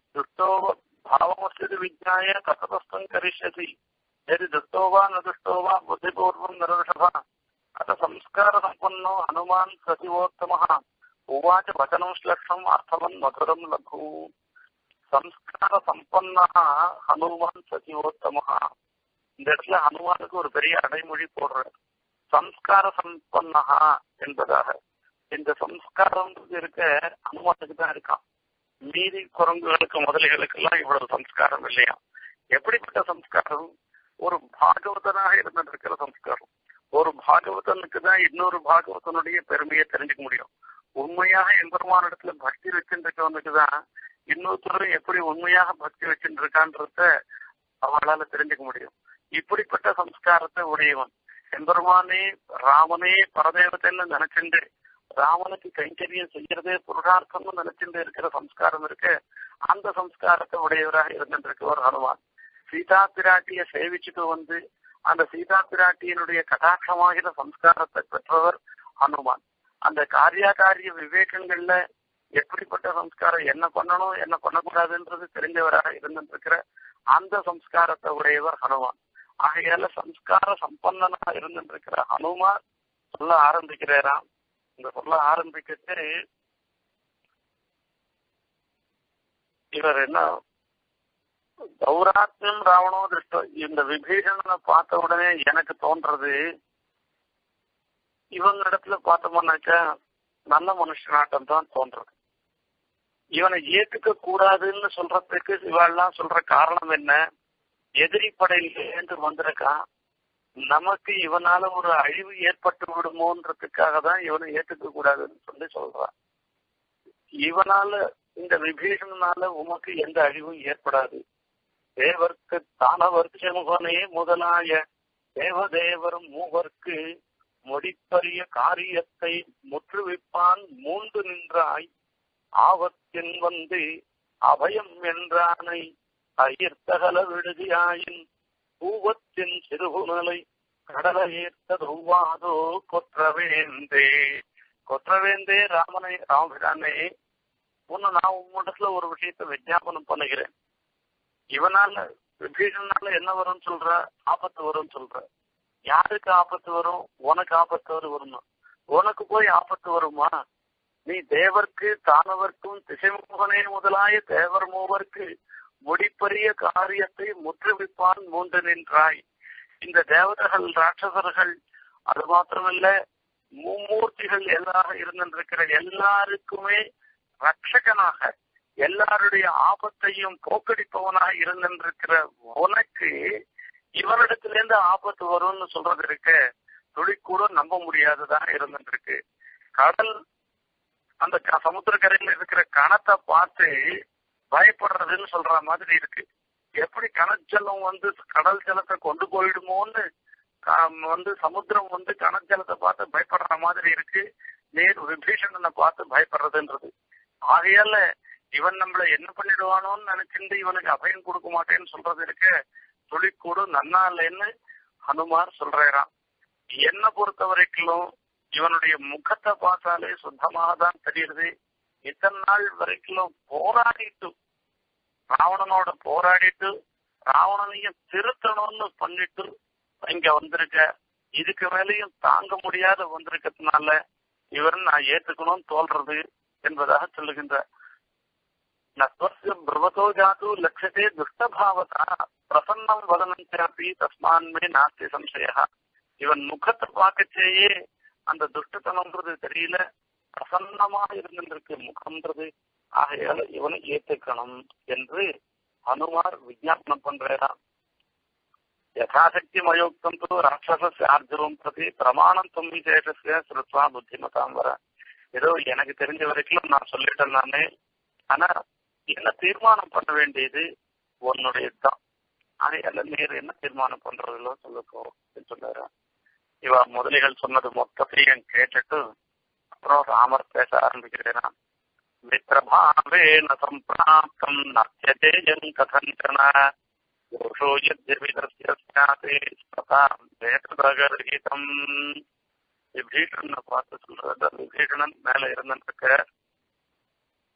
दुष्टो भावमस्ति विज्ञाय कथतस्थं करिष्यसि यदि दुष्टो वा न दुष्टो वा बुद्धिपूर्वं नरऋषभ अथ संस्कारसम्पन्नो हनुमान् सचिवोत्तमः उवाच वचनं श्लक्षम् अर्थवन् मधुरं लघु संस्कारसम्पन्नः हनुमान् सचिवोत्तमः இந்த இடத்துல ஹனுமானுக்கு ஒரு பெரிய அடைமொழி போடுற சம்ஸ்கார சம்பன்னஹா என்பதாக இந்த சம்ஸ்காரம் இருக்க ஹனுமானுக்கு தான் இருக்கான் மீதி குரங்குகளுக்கு முதலைகளுக்கு எல்லாம் இவ்வளவு சம்ஸ்காரம் இல்லையா எப்படிப்பட்ட சம்ஸ்காரம் ஒரு பாகவதனாக இருந்திருக்கிற சம்ஸ்காரம் ஒரு பாகவதனுக்கு தான் இன்னொரு பாகவதனுடைய பெருமையை தெரிஞ்சுக்க முடியும் உண்மையாக எம்பெருமானிடத்துல பக்தி வச்சுருக்கவனுக்கு தான் இன்னொருத்தரும் எப்படி உண்மையாக பக்தி வச்சுட்டு இருக்கான்றத அவளால தெரிஞ்சுக்க முடியும் இப்படிப்பட்ட சம்ஸ்காரத்தை உடையவன் எம்பெருமானே ராமனே பரதேவத்தைன்னு நினைச்சுண்டு ராமனுக்கு கைங்கரியம் செய்யறதே புருஷார்த்தம்னு நினைச்சுட்டு இருக்கிற சம்ஸ்காரம் இருக்கு அந்த சம்ஸ்காரத்தை உடையவராக இருந்திருக்கவர் ஹனுமான் சீதா பிராட்டிய சேவிச்சுட்டு வந்து அந்த சீதா பிராட்டியினுடைய கட்டாட்சமாகிற சம்ஸ்காரத்தை பெற்றவர் ஹனுமான் அந்த காரியா காரிய விவேகங்கள்ல எப்படிப்பட்ட சம்ஸ்காரம் என்ன பண்ணணும் என்ன பண்ணக்கூடாதுன்றது தெரிஞ்சவராக இருந்திருக்கிற அந்த சம்ஸ்காரத்தை உடையவர் ஹனுமான் ஆகையால சம்ஸ்கார சம்பந்தனா இருந்திருக்கிற ஹனுமான் சொல்ல ஆரம்பிக்கிறாராம் இந்த சொல்ல ஆரம்பிக்கிட்டு இவர் என்ன கௌராத்தியம் ராவணோ திருஷ்டம் இந்த விபீஷணனை பார்த்த உடனே எனக்கு தோன்றது இவங்க இடத்துல பார்த்தோம்னாக்க நல்ல மனுஷனாட்டம் தான் தோன்றது இவனை ஏத்துக்க கூடாதுன்னு சொல்றதுக்கு இவெல்லாம் சொல்ற காரணம் என்ன எதிரி படையிலேருந்து வந்திருக்கான் நமக்கு இவனால ஒரு அழிவு ஏற்பட்டு விடுமோன்றதுக்காக தான் இவனை ஏத்துக்க கூடாதுன்னு சொல்லி சொல்றான் இவனால இந்த விபீஷணனால உமக்கு எந்த அழிவும் ஏற்படாது தேவர்க்கு தானவர்க்கு முகனே முதலாய தேவதேவர் மூவர்க்கு முடிப்பரிய காரியத்தை முற்றுவிப்பான் மூன்று நின்றாய் ஆபத்தின் வந்து அபயம் என்றானை அயிர்த்தகல விடுதியாயின் பூவத்தின் சிறுகுணலை கடலை ஏற்றதுவாதோ கொற்றவேந்தே கொற்றவேந்தே ராமனை ராமபிரானே உன்னை நான் உன்னிடத்துல ஒரு விஷயத்த விஜாபனம் பண்ணுகிறேன் இவனால விபீஷனால என்ன வரும்னு சொல்ற ஆபத்து வரும்னு சொல்ற யாருக்கு ஆபத்து வரும் உனக்கு ஆபத்து வருமா உனக்கு போய் ஆபத்து வருமா நீ தேவர்க்கு தானவர்க்கும் திசைமுகனே முதலாய தேவர் மூவர்க்கு முடிப்பரிய காரியத்தை முற்றுவிப்பான் மூன்று நின்றாய் இந்த தேவதர்கள் ராட்சசர்கள் அது மாத்திரமல்ல மும்மூர்த்திகள் எல்லாக இருந்திருக்கிற எல்லாருக்குமே ரட்சகனாக எல்லாருடைய ஆபத்தையும் போக்கடிப்பவனாக இருந்திருக்கிற உனக்கு இவரிடத்திலிருந்து ஆபத்து வரும்னு சொல்றது இருக்க துளி கூட நம்ப முடியாததாக இருந்துருக்கு கடல் அந்த சமுத்திரக்கரையில இருக்கிற கணத்தை பார்த்து பயப்படுறதுன்னு சொல்ற மாதிரி இருக்கு எப்படி கணச்சலம் வந்து கடல் ஜலத்தை கொண்டு போயிடுமோன்னு வந்து சமுத்திரம் வந்து கணஜலத்தை பார்த்து பயப்படுற மாதிரி இருக்கு நேர் விபீஷணனை பார்த்து பயப்படுறதுன்றது ஆகையால இவன் நம்மள என்ன பண்ணிடுவானோன்னு நினைச்சிருந்து இவனுக்கு அபயம் கொடுக்க மாட்டேன்னு சொல்றது இருக்க துளிக்கூடு நன்னா இல்லைன்னு ஹனுமார் சொல்றாராம் என்ன பொறுத்த வரைக்கும் இவனுடைய முகத்தை பார்த்தாலே சுத்தமாக தான் தெரியுது இத்தனை நாள் வரைக்கும் போராடிட்டு ராவணனோட போராடிட்டு ராவணனையும் திருத்தணும்னு பண்ணிட்டு இங்க வந்திருக்க இதுக்கு மேலேயும் தாங்க முடியாத வந்திருக்கிறதுனால இவர் நான் ஏத்துக்கணும்னு தோல்றது என்பதாக சொல்லுகின்ற நஸ்வஸ்ய பிரவதோ ஜாது லட்சத்தே துஷ்டபாவதா பிரசன்னம் வதனஞ்சாப்பி தஸ்மான்மே நாஸ்தி சம்சய இவன் முகத்தை பார்க்கச்சேயே அந்த துஷ்டத்தனம்ன்றது தெரியல பிரசன்னமா இருந்திருக்கு முகம்ன்றது ஆகையால இவனை ஏத்துக்கணும் என்று ஹனுமார் விஜாபனம் பண்றாராம் யதாசக்தி மயோக்தம் தோ ராட்சசஸ்ய ஆர்ஜவம் பிரதி பிரமாணம் தும் விசேஷஸ்ய ஸ்ருத்வா புத்திமதாம் வர ஏதோ எனக்கு தெரிஞ்ச வரைக்கும் நான் சொல்லிட்டேன் நானே ஆனா என்ன தீர்மானம் பண்ண வேண்டியது உன்னுடைய தான் அதையால நீர் என்ன தீர்மானம் பண்றதுல சொல்லுக்கோ சொன்னாரு இவ முதலிகள் சொன்னது மொத்தத்தையும் கேட்டுட்டு அப்புறம் ராமர் பேச ஆரம்பிக்கிறேன் மித்திரபாவேன சம்பிராப்தம் நத்தியதேஜம் கதஞ்சன தோஷோ யத்யபிதஸ்ய ஸ்யாதே ஸ்வதாம் வேதபகரஹிதம் விபீஷணனை பார்த்து சொல்றது விபீஷணன் மேல இருந்துட்டு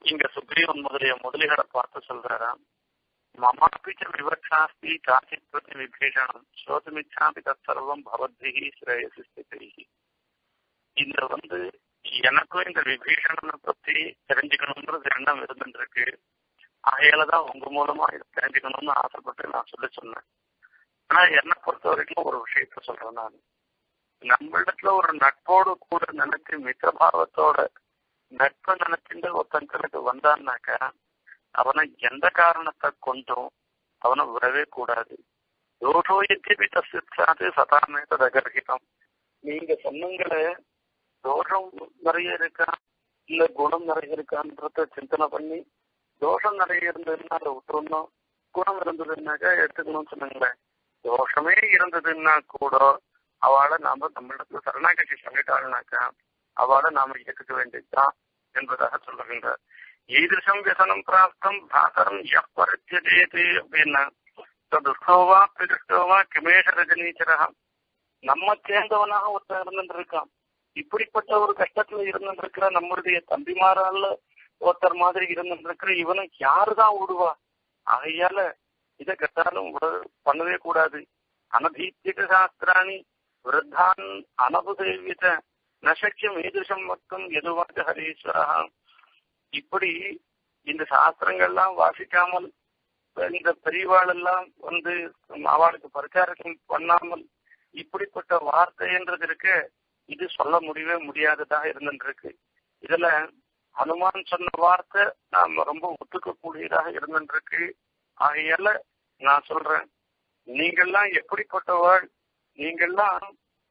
இங்க சுக்ரீவன் முதலிய முதலிகளை பார்த்து சொல்றாராம் மமாபிச்ச விவக்ஷாஸ்தி காச்சித் பிரதி விபீஷணம் சோதமிச்சாபி தற்சர்வம் பவத்பிகி ஸ்ரேயசி ஸ்திதிகி இந்த வந்து எனக்கும் இந்த விபீஷணனை பத்தி தெரிஞ்சுக்கணும்ன்றது எண்ணம் இருந்துருக்கு ஆகையால தான் உங்க மூலமா இதை தெரிஞ்சுக்கணும்னு ஆசைப்பட்டு நான் சொல்லி சொன்னேன் ஆனா என்னை பொறுத்த வரைக்கும் ஒரு விஷயத்த சொல்றேன் நான் நம்மளிடத்துல ஒரு நட்போடு கூட நினைச்சு மித்திரபாவத்தோட நட்பை நினைச்சுட்டு ஒருத்தங்களுக்கு வந்தான்னாக்கா அவனை எந்த காரணத்தை கொண்டும் அவனை விடவே கூடாது தோஷோ எத்தி தசிச்சாது சதாமே ததகர்கிதம் நீங்க சொன்னங்களே தோஷம் நிறைய இருக்கா இல்ல குணம் நிறைய இருக்கான்றத சிந்தனை பண்ணி தோஷம் நிறைய இருந்ததுன்னா அதை விட்டுருந்தோம் குணம் இருந்ததுன்னாக்கா எடுத்துக்கணும்னு சொன்னாங்களேன் தோஷமே இருந்ததுன்னா கூட அவளை நாம நம்மளிடத்துல சரணாகதி சொல்லிட்டாள்னாக்கா அவளை நாம ஏற்றுக்க வேண்டியதுதான் என்பதாக சொல்லுகின்றார் ஈதிருஷம் விசனம் பிராப்தம் பாசரம் எப்பரிச்சதேது அப்படின்னா துஷ்டோவா பிரதிஷ்டோவா கிமேஷ ரஜனீச்சரா நம்ம சேர்ந்தவனாக ஒருத்தன் இருந்துட்டு இருக்கான் இப்படிப்பட்ட ஒரு கஷ்டத்துல இருந்துட்டு இருக்கிற நம்மளுடைய தம்பிமாரால ஒருத்தர் மாதிரி இருந்துட்டு இருக்கிற இவனை யாருதான் விடுவா ஆகையால இதை கட்டாலும் விட பண்ணவே கூடாது அனதீத்திக சாஸ்திராணி விருத்தான் அனபுதேவித நசக்கியம் ஈதுஷம் மட்டும் எதுவாக ஹரீஸ்வரா இப்படி இந்த சாஸ்திரங்கள்லாம் வாசிக்காமல் இந்த பெரியவாள் எல்லாம் வந்து அவளுக்கு பிரச்சாரம் பண்ணாமல் இப்படிப்பட்ட வார்த்தைன்றது இருக்கு இது சொல்ல முடியவே முடியாததாக இருந்துருக்கு இதுல ஹனுமான் சொன்ன வார்த்தை நாம ரொம்ப ஒத்துக்கக்கூடியதாக இருந்துருக்கு ஆகையால நான் சொல்றேன் நீங்கள்லாம் எப்படிப்பட்டவள் நீங்கள்லாம்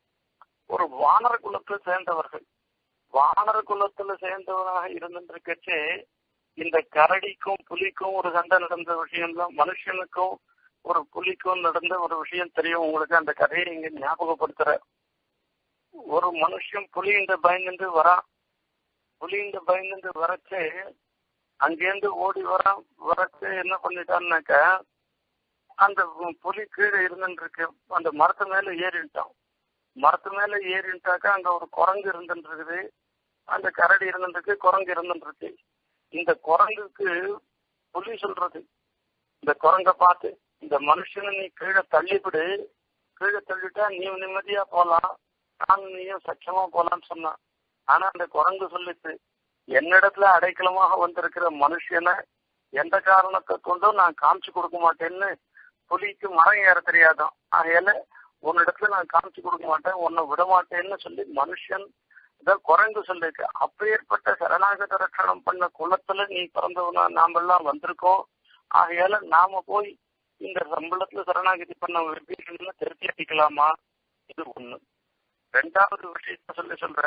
ஒரு வானர குலத்தை சேர்ந்தவர்கள் வானர குலத்துல சேர்ந்தவராக இருந்துருக்கச்சே இந்த கரடிக்கும் புலிக்கும் ஒரு சண்டை நடந்த விஷயம் தான் மனுஷனுக்கும் ஒரு புலிக்கும் நடந்த ஒரு விஷயம் தெரியும் உங்களுக்கு அந்த கதையை இங்க ஞாபகப்படுத்துற ஒரு மனுஷன் புலிஇந்த பயந்துட்டு வரான் புலிந்த பயந்துட்டு வரச்சே அங்கேருந்து ஓடி வரான் வரச்சு என்ன பண்ணிட்டான்னாக்க அந்த புலி கீழே இருந்துட்டு இருக்கு அந்த மரத்து மேல ஏறிட்டான் மரத்து மேல ஏறிட்டாக்கா அங்க ஒரு குரங்கு இருந்துட்டு இருக்குது அந்த கரடி இருந்துருக்கு குரங்கு இருந்துருக்கு இந்த குரங்குக்கு புலி சொல்றது இந்த குரங்க பார்த்து இந்த மனுஷனை நீ கீழே தள்ளிவிடு கீழே தள்ளிட்டா நீ நிம்மதியா போலாம் நான் நீயும் சட்சமா போலான்னு சொன்னான் ஆனா அந்த குரங்கு சொல்லிச்சு என்னிடத்துல அடைக்கலமாக வந்திருக்கிற மனுஷனை எந்த காரணத்தை கொண்டும் நான் காமிச்சு கொடுக்க மாட்டேன்னு புலிக்கு மரம் ஏற தெரியாதான் ஆகையால உன்னிடத்துல நான் காமிச்சு கொடுக்க மாட்டேன் உன்னை விட மாட்டேன்னு சொல்லி மனுஷன் இதான் குரங்கு சொல்லிருக்கு அப்பேற்பட்ட சரணாகத ரட்சணம் பண்ண குலத்துல நீ பிறந்தவனா நாமெல்லாம் வந்திருக்கோம் ஆகையால நாம போய் இந்த சம்பளத்துல சரணாகதி பண்ண விபீஷன் திருப்தி அடிக்கலாமா இது ஒண்ணு ரெண்டாவது விஷயத்த சொல்லி சொல்ற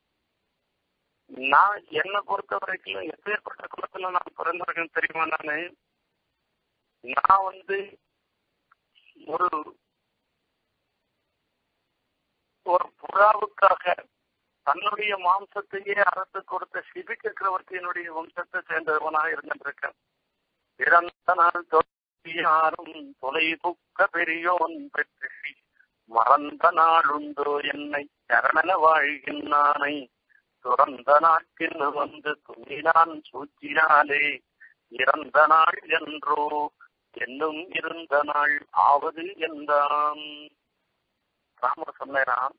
நான் என்னை பொறுத்த வரைக்கும் எப்பேற்பட்ட குலத்துல நான் பிறந்திருக்கேன் தெரியுமா நானு நான் வந்து ஒரு ஒரு புறாவுக்காக தன்னுடைய மாம்சத்தையே அரசு கொடுத்த சிபி சக்கரவர்த்தியினுடைய வம்சத்தை சேர்ந்தவனாக இருந்திருக்கேன் இறந்த நாள் யாரும் தொலை புக்க பெரியோன் பெற்றி மறந்த நாள் உண்டோ என்னை சரணன வாழ்கின்றானை துறந்த நாட்கில் வந்து துணினான் சூச்சினாலே இறந்த நாள் என்றோ என்னும் இருந்த நாள் ஆவது என்றான் ராமர் சொன்னாராம்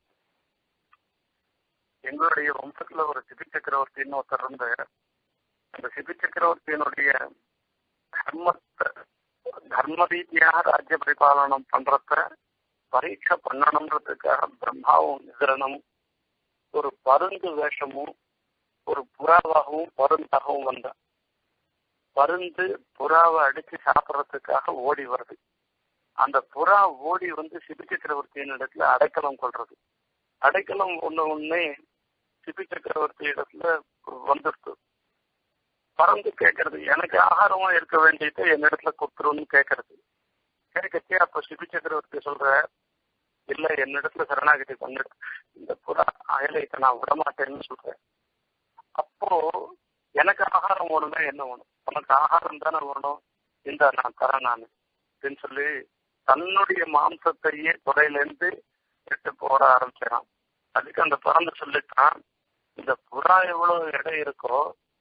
எங்களுடைய வம்சத்துல ஒரு சிபி சக்கரவர்த்தின்னு ஒருத்தர் இருந்த அந்த சிபி சக்கரவர்த்தியினுடைய தர்மத்தை தர்ம ரீதியாக ராஜ்ய பரிபாலனம் பண்றத பரீட்சை பண்ணணுன்றதுக்காக பிரம்மாவும் இந்திரனும் ஒரு பருந்து வேஷமும் ஒரு புறாவாகவும் பருந்தாகவும் வந்தான் பருந்து புறாவை அடிச்சு சாப்பிட்றதுக்காக ஓடி வருது அந்த புறா ஓடி வந்து சிபி சக்கரவர்த்தியின் இடத்துல அடைக்கலம் கொள்றது அடைக்கலம் ஒண்ணு ஒன்னே சிபி சக்கரவர்த்தி இடத்துல வந்துருக்கு பறந்து கேட்கறது எனக்கு ஆகாரமா இருக்க வேண்டியது என்னிடத்துல கொடுத்துருன்னு கேட்கறது கேட்கச்சே அப்ப சிபி சக்கரவர்த்தி சொல்ற இல்ல என்னிடத்துல சரணாகதி பண்ணிடு இந்த புறா அயலைக்கு நான் விடமாட்டேன்னு சொல்றேன் அப்போ எனக்கு ஆகாரம் வேணும்னா என்ன வேணும் உனக்கு ஆகாரம் தானே வேணும் இந்த நான் தரேன் நான் அப்படின்னு சொல்லி தன்னுடைய மாம்சத்தையே துறையிலேருந்து எடுத்து போட ஆரம்பிச்சான் அதுக்கு அந்த பிறந்து சொல்லிட்டான் இந்த புறா எவ்வளவு எடை இருக்கோ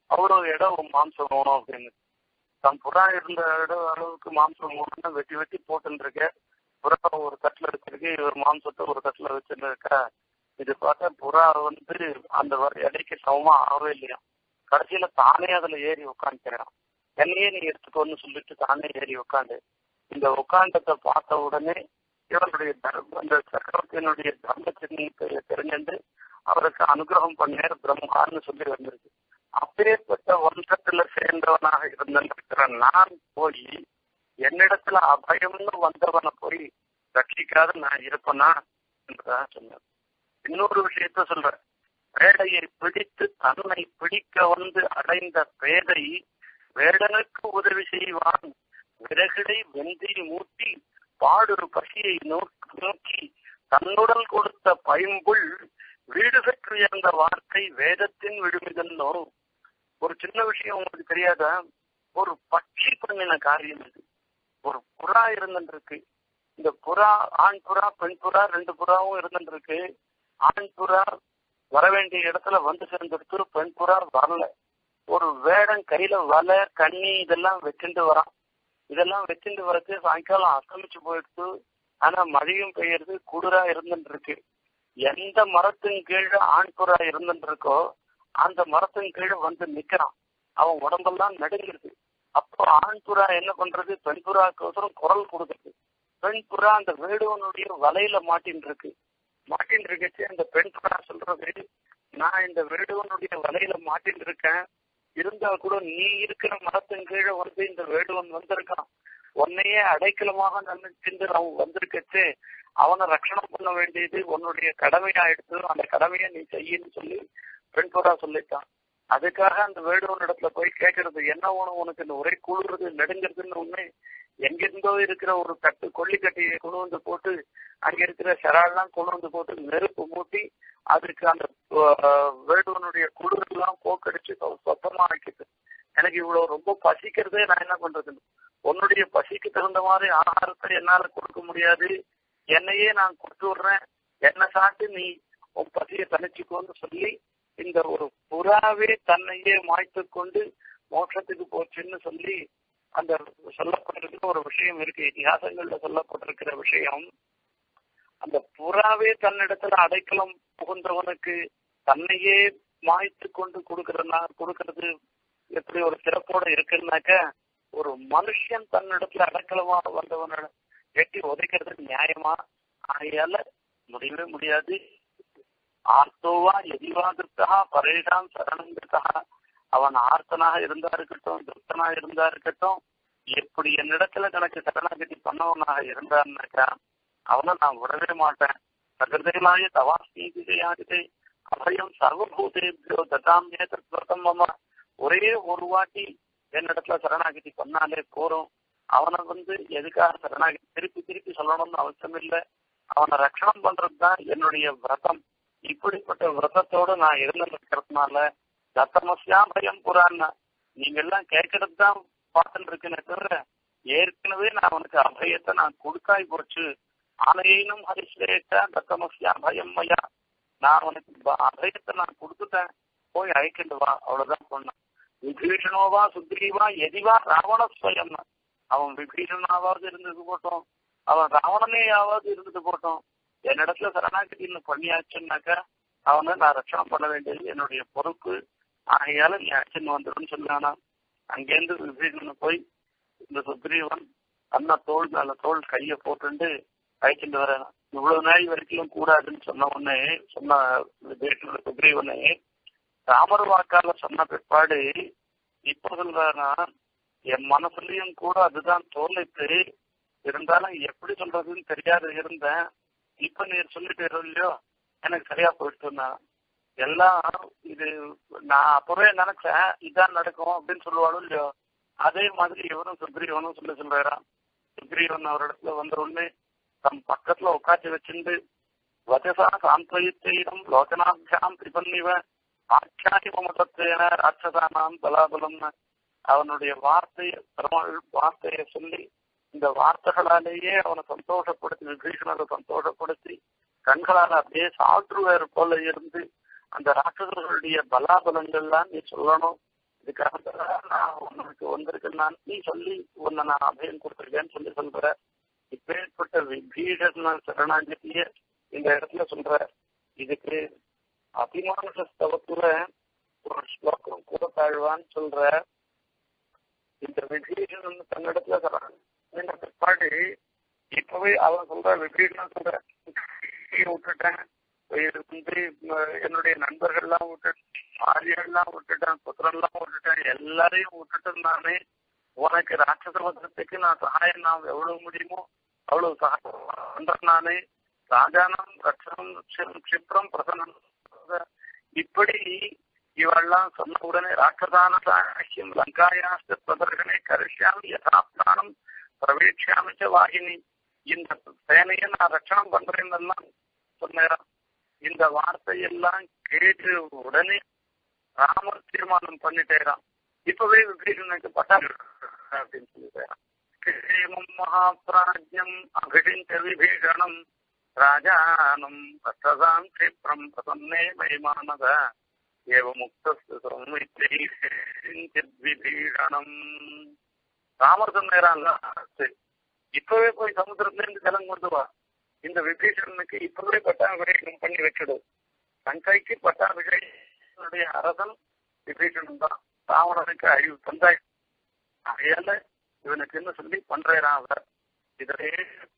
அவ்வளவு இடம் மாம்சம் வேணும் அப்படின்னு தன் புறா இருந்த இடம் அளவுக்கு மாம்சம் வேணும்னு வெட்டி வெட்டி போட்டுன்னு இருக்கேன் புறா ஒரு தட்டுல வச்சிருக்கு இவர் மாம்சத்தை ஒரு தட்டுல வச்சுட்டு இருக்கா இது பார்த்தா புறா வந்து அந்த எடைக்கு சமமா ஆகவே இல்லையா கடைசியில தானே அதுல ஏறி உட்காந்துக்கிறான் என்னையே நீ எடுத்துக்கோன்னு சொல்லிட்டு தானே ஏறி உட்காந்து இந்த உட்காண்டத்தை பார்த்த உடனே இவனுடைய தர்ம அந்த சக்கரவர்த்தியினுடைய தர்ம சின்னத்தை தெரிஞ்சு அவருக்கு அனுகிரகம் பண்ணேர் பிரம்மான்னு சொல்லி வந்திருக்கு அப்பேற்பட்ட வம்சத்துல சேர்ந்தவனாக இருந்திருக்கிற நான் போய் என்னிடத்துல அபயம்னு வந்தவனை போய் ரட்சிக்காத நான் இருப்பேனா என்றுதான் சொன்னேன் இன்னொரு விஷயத்த சொல்றேன் வேடையை பிடித்து தன்னை பிடிக்க வந்து அடைந்த பேதை வேடனுக்கு உதவி செய்வான் விறகிடை வெந்தி மூட்டி பாடொரு பசியை நோக்கி தன்னுடன் கொடுத்த பயம்புள் வீடு பெற்று இருந்த வார்த்தை வேதத்தின் விடுமிதன்னோ ஒரு சின்ன விஷயம் உங்களுக்கு தெரியாதா ஒரு பட்சி பண்ணின காரியம் இது ஒரு புறா இருந்துருக்கு இந்த புறா ஆண் புறா பெண் புறா ரெண்டு புறாவும் இருந்துருக்கு ஆண் புறா வர வேண்டிய இடத்துல வந்து சேர்ந்துடுத்து பெண் புறா வரல ஒரு வேடன் கையில வலை கண்ணி இதெல்லாம் வச்சுட்டு வரான் இதெல்லாம் வச்சுட்டு வரது சாயங்காலம் அஸ்தமிச்சு போயிடுத்து ஆனா மழையும் பெய்யறது குளிரா இருந்துட்டு இருக்கு எந்த மரத்தின் கீழே ஆண் புறா இருந்துட்டு இருக்கோ அந்த மரத்தின் கீழே வந்து நிக்கிறான் அவன் உடம்பெல்லாம் நடுங்கிருது அப்போ ஆண் புறா என்ன பண்றது பெண் புறாக்கோசரம் குரல் கொடுக்குறது பெண் புறா அந்த வேடுவனுடைய வலையில மாட்டின்னு இருக்கு மாட்டின்னு இருக்கச்சு அந்த பெண் புறா சொல்றது நான் இந்த வேடுவனுடைய வலையில மாட்டின்னு இருக்கேன் இருந்தா கூட நீ இருக்கிற மரத்தின் கீழே வந்து இந்த வேடுவன் வந்திருக்கான் உன்னையே அடைக்கலமாக நினைச்சிருந்து அவன் வந்திருக்கச்சு அவனை ரட்சணம் பண்ண வேண்டியது உன்னுடைய கடமையாயிடுத்து அந்த கடமையை நீ செய்யன்னு சொல்லி பெண் புறா சொல்லிட்டான் அதுக்காக அந்த வேடுவன் இடத்துல போய் கேட்கறது என்ன வேணும் உனக்கு இந்த ஒரே குளிர்றது நடுங்கிறதுன்னு ஒண்ணு எங்கிருந்தோ இருக்கிற ஒரு தட்டு கொல்லிக்கட்டையை கொண்டு வந்து போட்டு அங்க இருக்கிற செரால்லாம் கொண்டு வந்து போட்டு நெருப்பு மூட்டி அதுக்கு அந்த வேடுவனுடைய குளிரெல்லாம் போக்கடிச்சு சொத்தமா ஆக்கிது எனக்கு இவ்வளவு ரொம்ப பசிக்கிறதே நான் என்ன பண்றது உன்னுடைய பசிக்கு தகுந்த மாதிரி ஆகாரத்தை என்னால கொடுக்க முடியாது என்னையே நான் கொடுத்து விடுறேன் என்ன சாப்பிட்டு நீ உன் பசியை தனிச்சுக்கோன்னு சொல்லி இந்த ஒரு புறாவே தன்னையே மாய்த்து கொண்டு மோட்சத்துக்கு போச்சுன்னு சொல்லி அந்த சொல்லப்பட்டிருக்கிற ஒரு விஷயம் இருக்கு இதிகாசங்கள்ல சொல்லப்பட்டிருக்கிற விஷயம் அந்த புறாவே தன்னிடத்துல அடைக்கலம் புகுந்தவனுக்கு தன்னையே மாய்த்து கொண்டு கொடுக்கறதுனா கொடுக்கறது எப்படி ஒரு சிறப்போட இருக்குன்னாக்க ஒரு மனுஷன் தன்னிடத்துல அடைக்கலமா வந்தவன எட்டி உதைக்கிறது நியாயமா ஆகையால முடியவே முடியாது ஆர்த்தோவா எதிவாதிருத்தா பரேஷாம் சரணங்கிருத்தா அவன் ஆர்த்தனாக இருந்தா இருக்கட்டும் திருப்தனாக இருந்தா இருக்கட்டும் எப்படி என்னிடத்துல கணக்கு சரணாகதி பண்ணவனாக இருந்தான்னாக்கா அவனை நான் விடவே மாட்டேன் பிரகிருதிகளாய தவாஸ்மீதியாகிதே அபயம் சர்வபூதேபியோ ததாமியே தத்வர்த்தம் மம ஒரே ஒரு வாட்டி என்னிடத்துல சரணாகதி பண்ணாலே போறோம் அவனை வந்து எதுக்காக சரணாகதி திருப்பி திருப்பி சொல்லணும்னு அவசியம் இல்லை அவனை ரட்சணம் பண்றதுதான் என்னுடைய விரதம் இப்படிப்பட்ட விரதத்தோட நான் இருந்திருக்கிறதுனால தத்தமசியா பயம் புறான்னா நீங்க எல்லாம் கேட்கறது தான் பார்த்துட்டு இருக்கேனே தவிர ஏற்கனவே நான் அவனுக்கு அபயத்தை நான் கொடுக்காய் போச்சு ஆனையினும் ஹரிஸ்லேட்டா தத்தமசியா பயம் மையா நான் அவனுக்கு அபயத்தை நான் கொடுத்துட்டேன் போய் அழைக்கிட்டு வா அவ்வளவுதான் சொன்னான் விபீஷணோவா சுக்ரீவா எதிவா ராவண ஸ்வயம் அவன் விபீஷணாவது இருந்தது போட்டோம் அவன் ராவணனேயாவது இருந்துட்டு போட்டோம் என்னிடத்துல சரணாகதி இன்னும் பண்ணியாச்சுன்னாக்கா அவனை நான் ரட்சணம் பண்ண வேண்டியது என்னுடைய பொறுப்பு ஆகையால நீ அச்சன் வந்துடும் சொன்னானா அங்கேருந்து விபீஷணன் போய் இந்த சுக்ரீவன் அண்ணா தோல் மேல தோல் கைய போட்டுண்டு அழைச்சிட்டு வரேன் இவ்வளவு நாள் வரைக்கும் கூடாதுன்னு சொன்ன உடனே சொன்ன சுக்ரீவனே ராமர் வாக்கால சொன்ன பிற்பாடு இப்ப சொல்றானா என் மனசுலயும் கூட அதுதான் தோலைத்து இருந்தாலும் எப்படி சொல்றதுன்னு தெரியாத இருந்தேன் இப்ப நீர் சொல்லிட்டு இல்லையோ எனக்கு சரியா போயிட்டு எல்லாம் இது நான் அப்பவே நினைச்சேன் இதான் நடக்கும் அப்படின்னு சொல்லுவாலும் இல்லையோ அதே மாதிரி இவரும் சுக்ரீவனும் சொல்லி சொல்றாராம் சுக்ரீவன் அவர் இடத்துல வந்த உடனே தம் பக்கத்துல உட்காந்து வச்சுண்டு வஜசா சாந்தயித்தேயம் லோகனாபியாம் திபன்னிவ ஆட்சாணி மமதத்தேன ராட்சசானாம் பலாபலம்னு அவனுடைய வார்த்தைய பெருமாள் வார்த்தையை சொல்லி இந்த வார்த்தைகளாலேயே அவனை சந்தோஷப்படுத்தி விபீஷணரை சந்தோஷப்படுத்தி கண்களால் அப்படியே சாற்றுவேர் போல இருந்து அந்த ராட்சசர்களுடைய பலாபலங்கள்லாம் நீ சொல்லணும் இதுக்காக நான் உனக்கு வந்திருக்கேன் நான் நீ சொல்லி உன்னை நான் அபயம் கொடுத்துருக்கேன்னு சொல்லி சொல்ற இப்பேற்பட்ட விபீடன சரணாகதிய இந்த இடத்துல சொல்ற இதுக்கு அபிமானுஷ ஸ்தவத்துல ஒரு ஸ்லோகம் கூட தாழ்வான்னு சொல்ற இந்த விபீஷன் தன்னிடத்துல சரண பிற்பாடு இப்பவே அவன் சொல்ற விபீஷன் சொல்ற விட்டுட்டேன் வந்து என்னுடைய நண்பர்கள்லாம் விட்டுட்டேன் பாரியெல்லாம் விட்டுட்டேன் புத்திரன்லாம் விட்டுட்டேன் எல்லாரையும் விட்டுட்டு நானே உனக்கு ராட்சச வதத்துக்கு நான் சகாயம் நான் எவ்வளவு முடியுமோ அவ்வளவு சகாயம் பண்றேன் நானே ராஜானம் ரட்சணம் கஷிப்ரம் பிரசனம் இப்படி இவெல்லாம் சொன்ன உடனே ராட்சதான சாக்கியம் லங்காயாஸ்து பிரதர்கனை கரிஷ்யாமி யதாப்தானம் பிரவேட்சாமிச்ச வாகினி இந்த சேனையை நான் ரட்சணம் பண்றேன்னு சொன்னேன் இந்த வார்த்தையெல்லாம் கேட்டு உடனே ராமர் தீர்மானம் பண்ணிட்டேரான் இப்பவே விபீஷனுக்கு பட்டாரு அப்படின்னு சொல்லிட்டேரான் மகாபிராஜ்யம் அகிடிஞ்ச விபீஷணம் ராஜானம் கஷ்டதாம் கஷிப்ரம் பிரசன்னே மயமானத ஏவ முக்திபீஷணம் ராமர் சொன்னாங்க இப்பவே போய் சமுத்திரத்துல இருந்து ஜலம் கொண்டு வா இந்த விபீஷணனுக்கு இப்பவே பட்டாபிஷேகம் பண்ணி வச்சிடும் லங்கைக்கு பட்டாபிஷேகனுடைய அரசன் விபீஷணன் தான் ராவணனுக்கு அழிவு தந்தாய் அதையால இவனுக்கு என்ன சொல்லி பண்றேன் அவர் இதிலே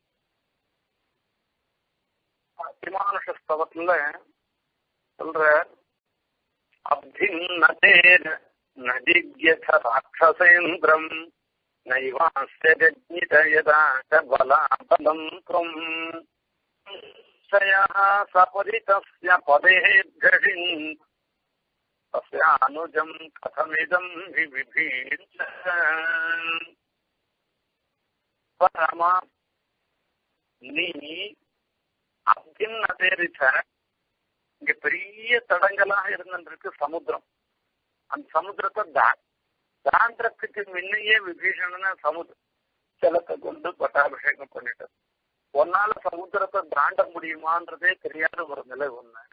அத்திமானுஷஸ்தவத்துல சொல்ற அப்தின்னதேன நதிக்யத ராட்சசேந்திரம் நைவாஸ்ய ஜஜ்ஞித யதா ச பலாபலம் त्वम् சயः சபரிதஸ்ய பதேர்ஜடிन् தஸ்யானுஜம் கதமிதம் விபீஷ பரமா நீ அப்படின்னு பேரிச்ச இங்க பெரிய தடங்களாக இருந்திருக்கு சமுத்திரம் அந்த சமுத்திரத்தை தான் தாண்டத்துக்கு முன்னையே விபீஷணன சமுத்திர ஜலத்தை கொண்டு பட்டாபிஷேகம் பண்ணிட்டு ஒன்னால சமுத்திரத்தை தாண்ட முடியுமான்றதே தெரியாத ஒரு நிலை ஒண்ணு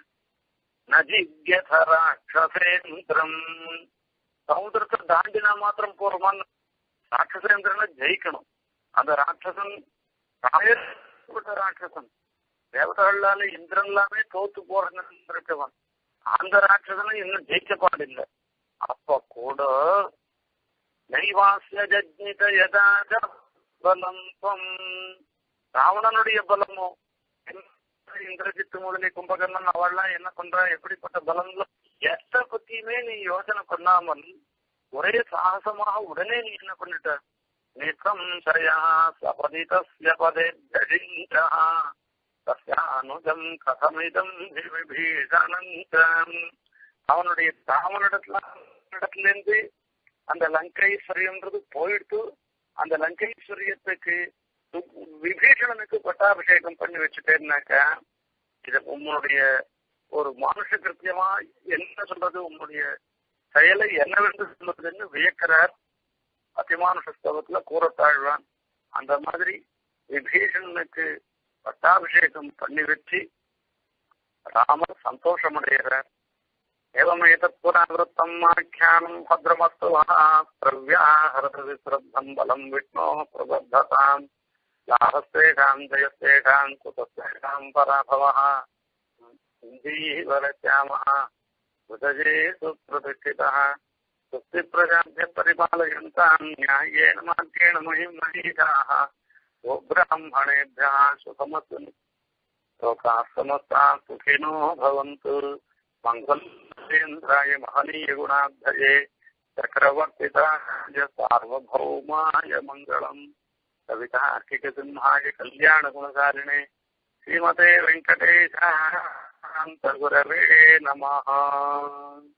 நஜிக்யதராட்சசேந்திரம் சமுத்திரத்தை தாண்டினா மாத்திரம் போறோமான்னு ராட்சசேந்திரனை ஜெயிக்கணும் அந்த ராட்சசன் ராயப்பட்ட ராட்சசன் தேவதைகளால இந்திரன் எல்லாமே தோத்து போறன்னு இருக்கவன் அந்த ராட்சசனை இன்னும் ஜெயிக்க பாடில்லை அப்ப கூட நைவாசிய ஜஜ்னித யதாஜ பலம் துவம் ராவணனுடைய பலமோ இந்திரஜித்து முதலி கும்பகர்ணன் அவள்லாம் என்ன பண்றா எப்படிப்பட்ட பலங்களோ எத்த பத்தியுமே நீ யோசனை பண்ணாமல் ஒரே சாகசமாக உடனே நீ என்ன பண்ணிட்ட நிசம்சயா சபதிதஸ்ய பதே ஜடிஞ்சா தஸ்யானுஜம் கதமிதம் விபீஷணந்தம் அவனுடைய ராமனிடத்துல இடத்துல இருந்து அந்த லங்கைஸ்வரியன்றது போயிடுத்து அந்த லங்கைஸ்வரியத்துக்கு விபீஷணனுக்கு பட்டாபிஷேகம் பண்ணி வச்சுட்டேன்னாக்கா இது உங்களுடைய ஒரு மனுஷ கிருத்தியமா என்ன சொல்றது உங்களுடைய செயலை என்னவென்று சொல்றதுன்னு வியக்கிறார் அத்திமானுஷ ஸ்தவத்துல கூறத்தாழ்வான் அந்த மாதிரி விபீஷணனுக்கு பட்டாபிஷேகம் பண்ணி வச்சு ராமர் சந்தோஷமடைகிறார் एवमेतत् पुरावृत्तम् आख्यानम् भद्रमस्तु प्रव्याहरति श्रद्धम् बलम् विष्णोः प्रबद्धताम् लाभस्तेषाम् जयस्तेषाम् कुतस्तेषाम् पराभवः जीवरश्यामः हृदये सुप्रतिष्ठितः सुस्तिप्रजाभ्यः परिपालयन्ताम् न्याय्येन मार्गेण महिम् महीषाः गोब्राह्मणेभ्यः सुखमस्तु लोकाः समस्ताः सुखिनो भवन्तु मङ्गलेन्द्राय महनीयगुणाब्धये चक्रवर्तिताय सार्वभौमाय मङ्गलम् कवितार्किकसिंहाय कल्याणगुणकारिणे श्रीमते वेङ्कटेशान्तगुरवे नमः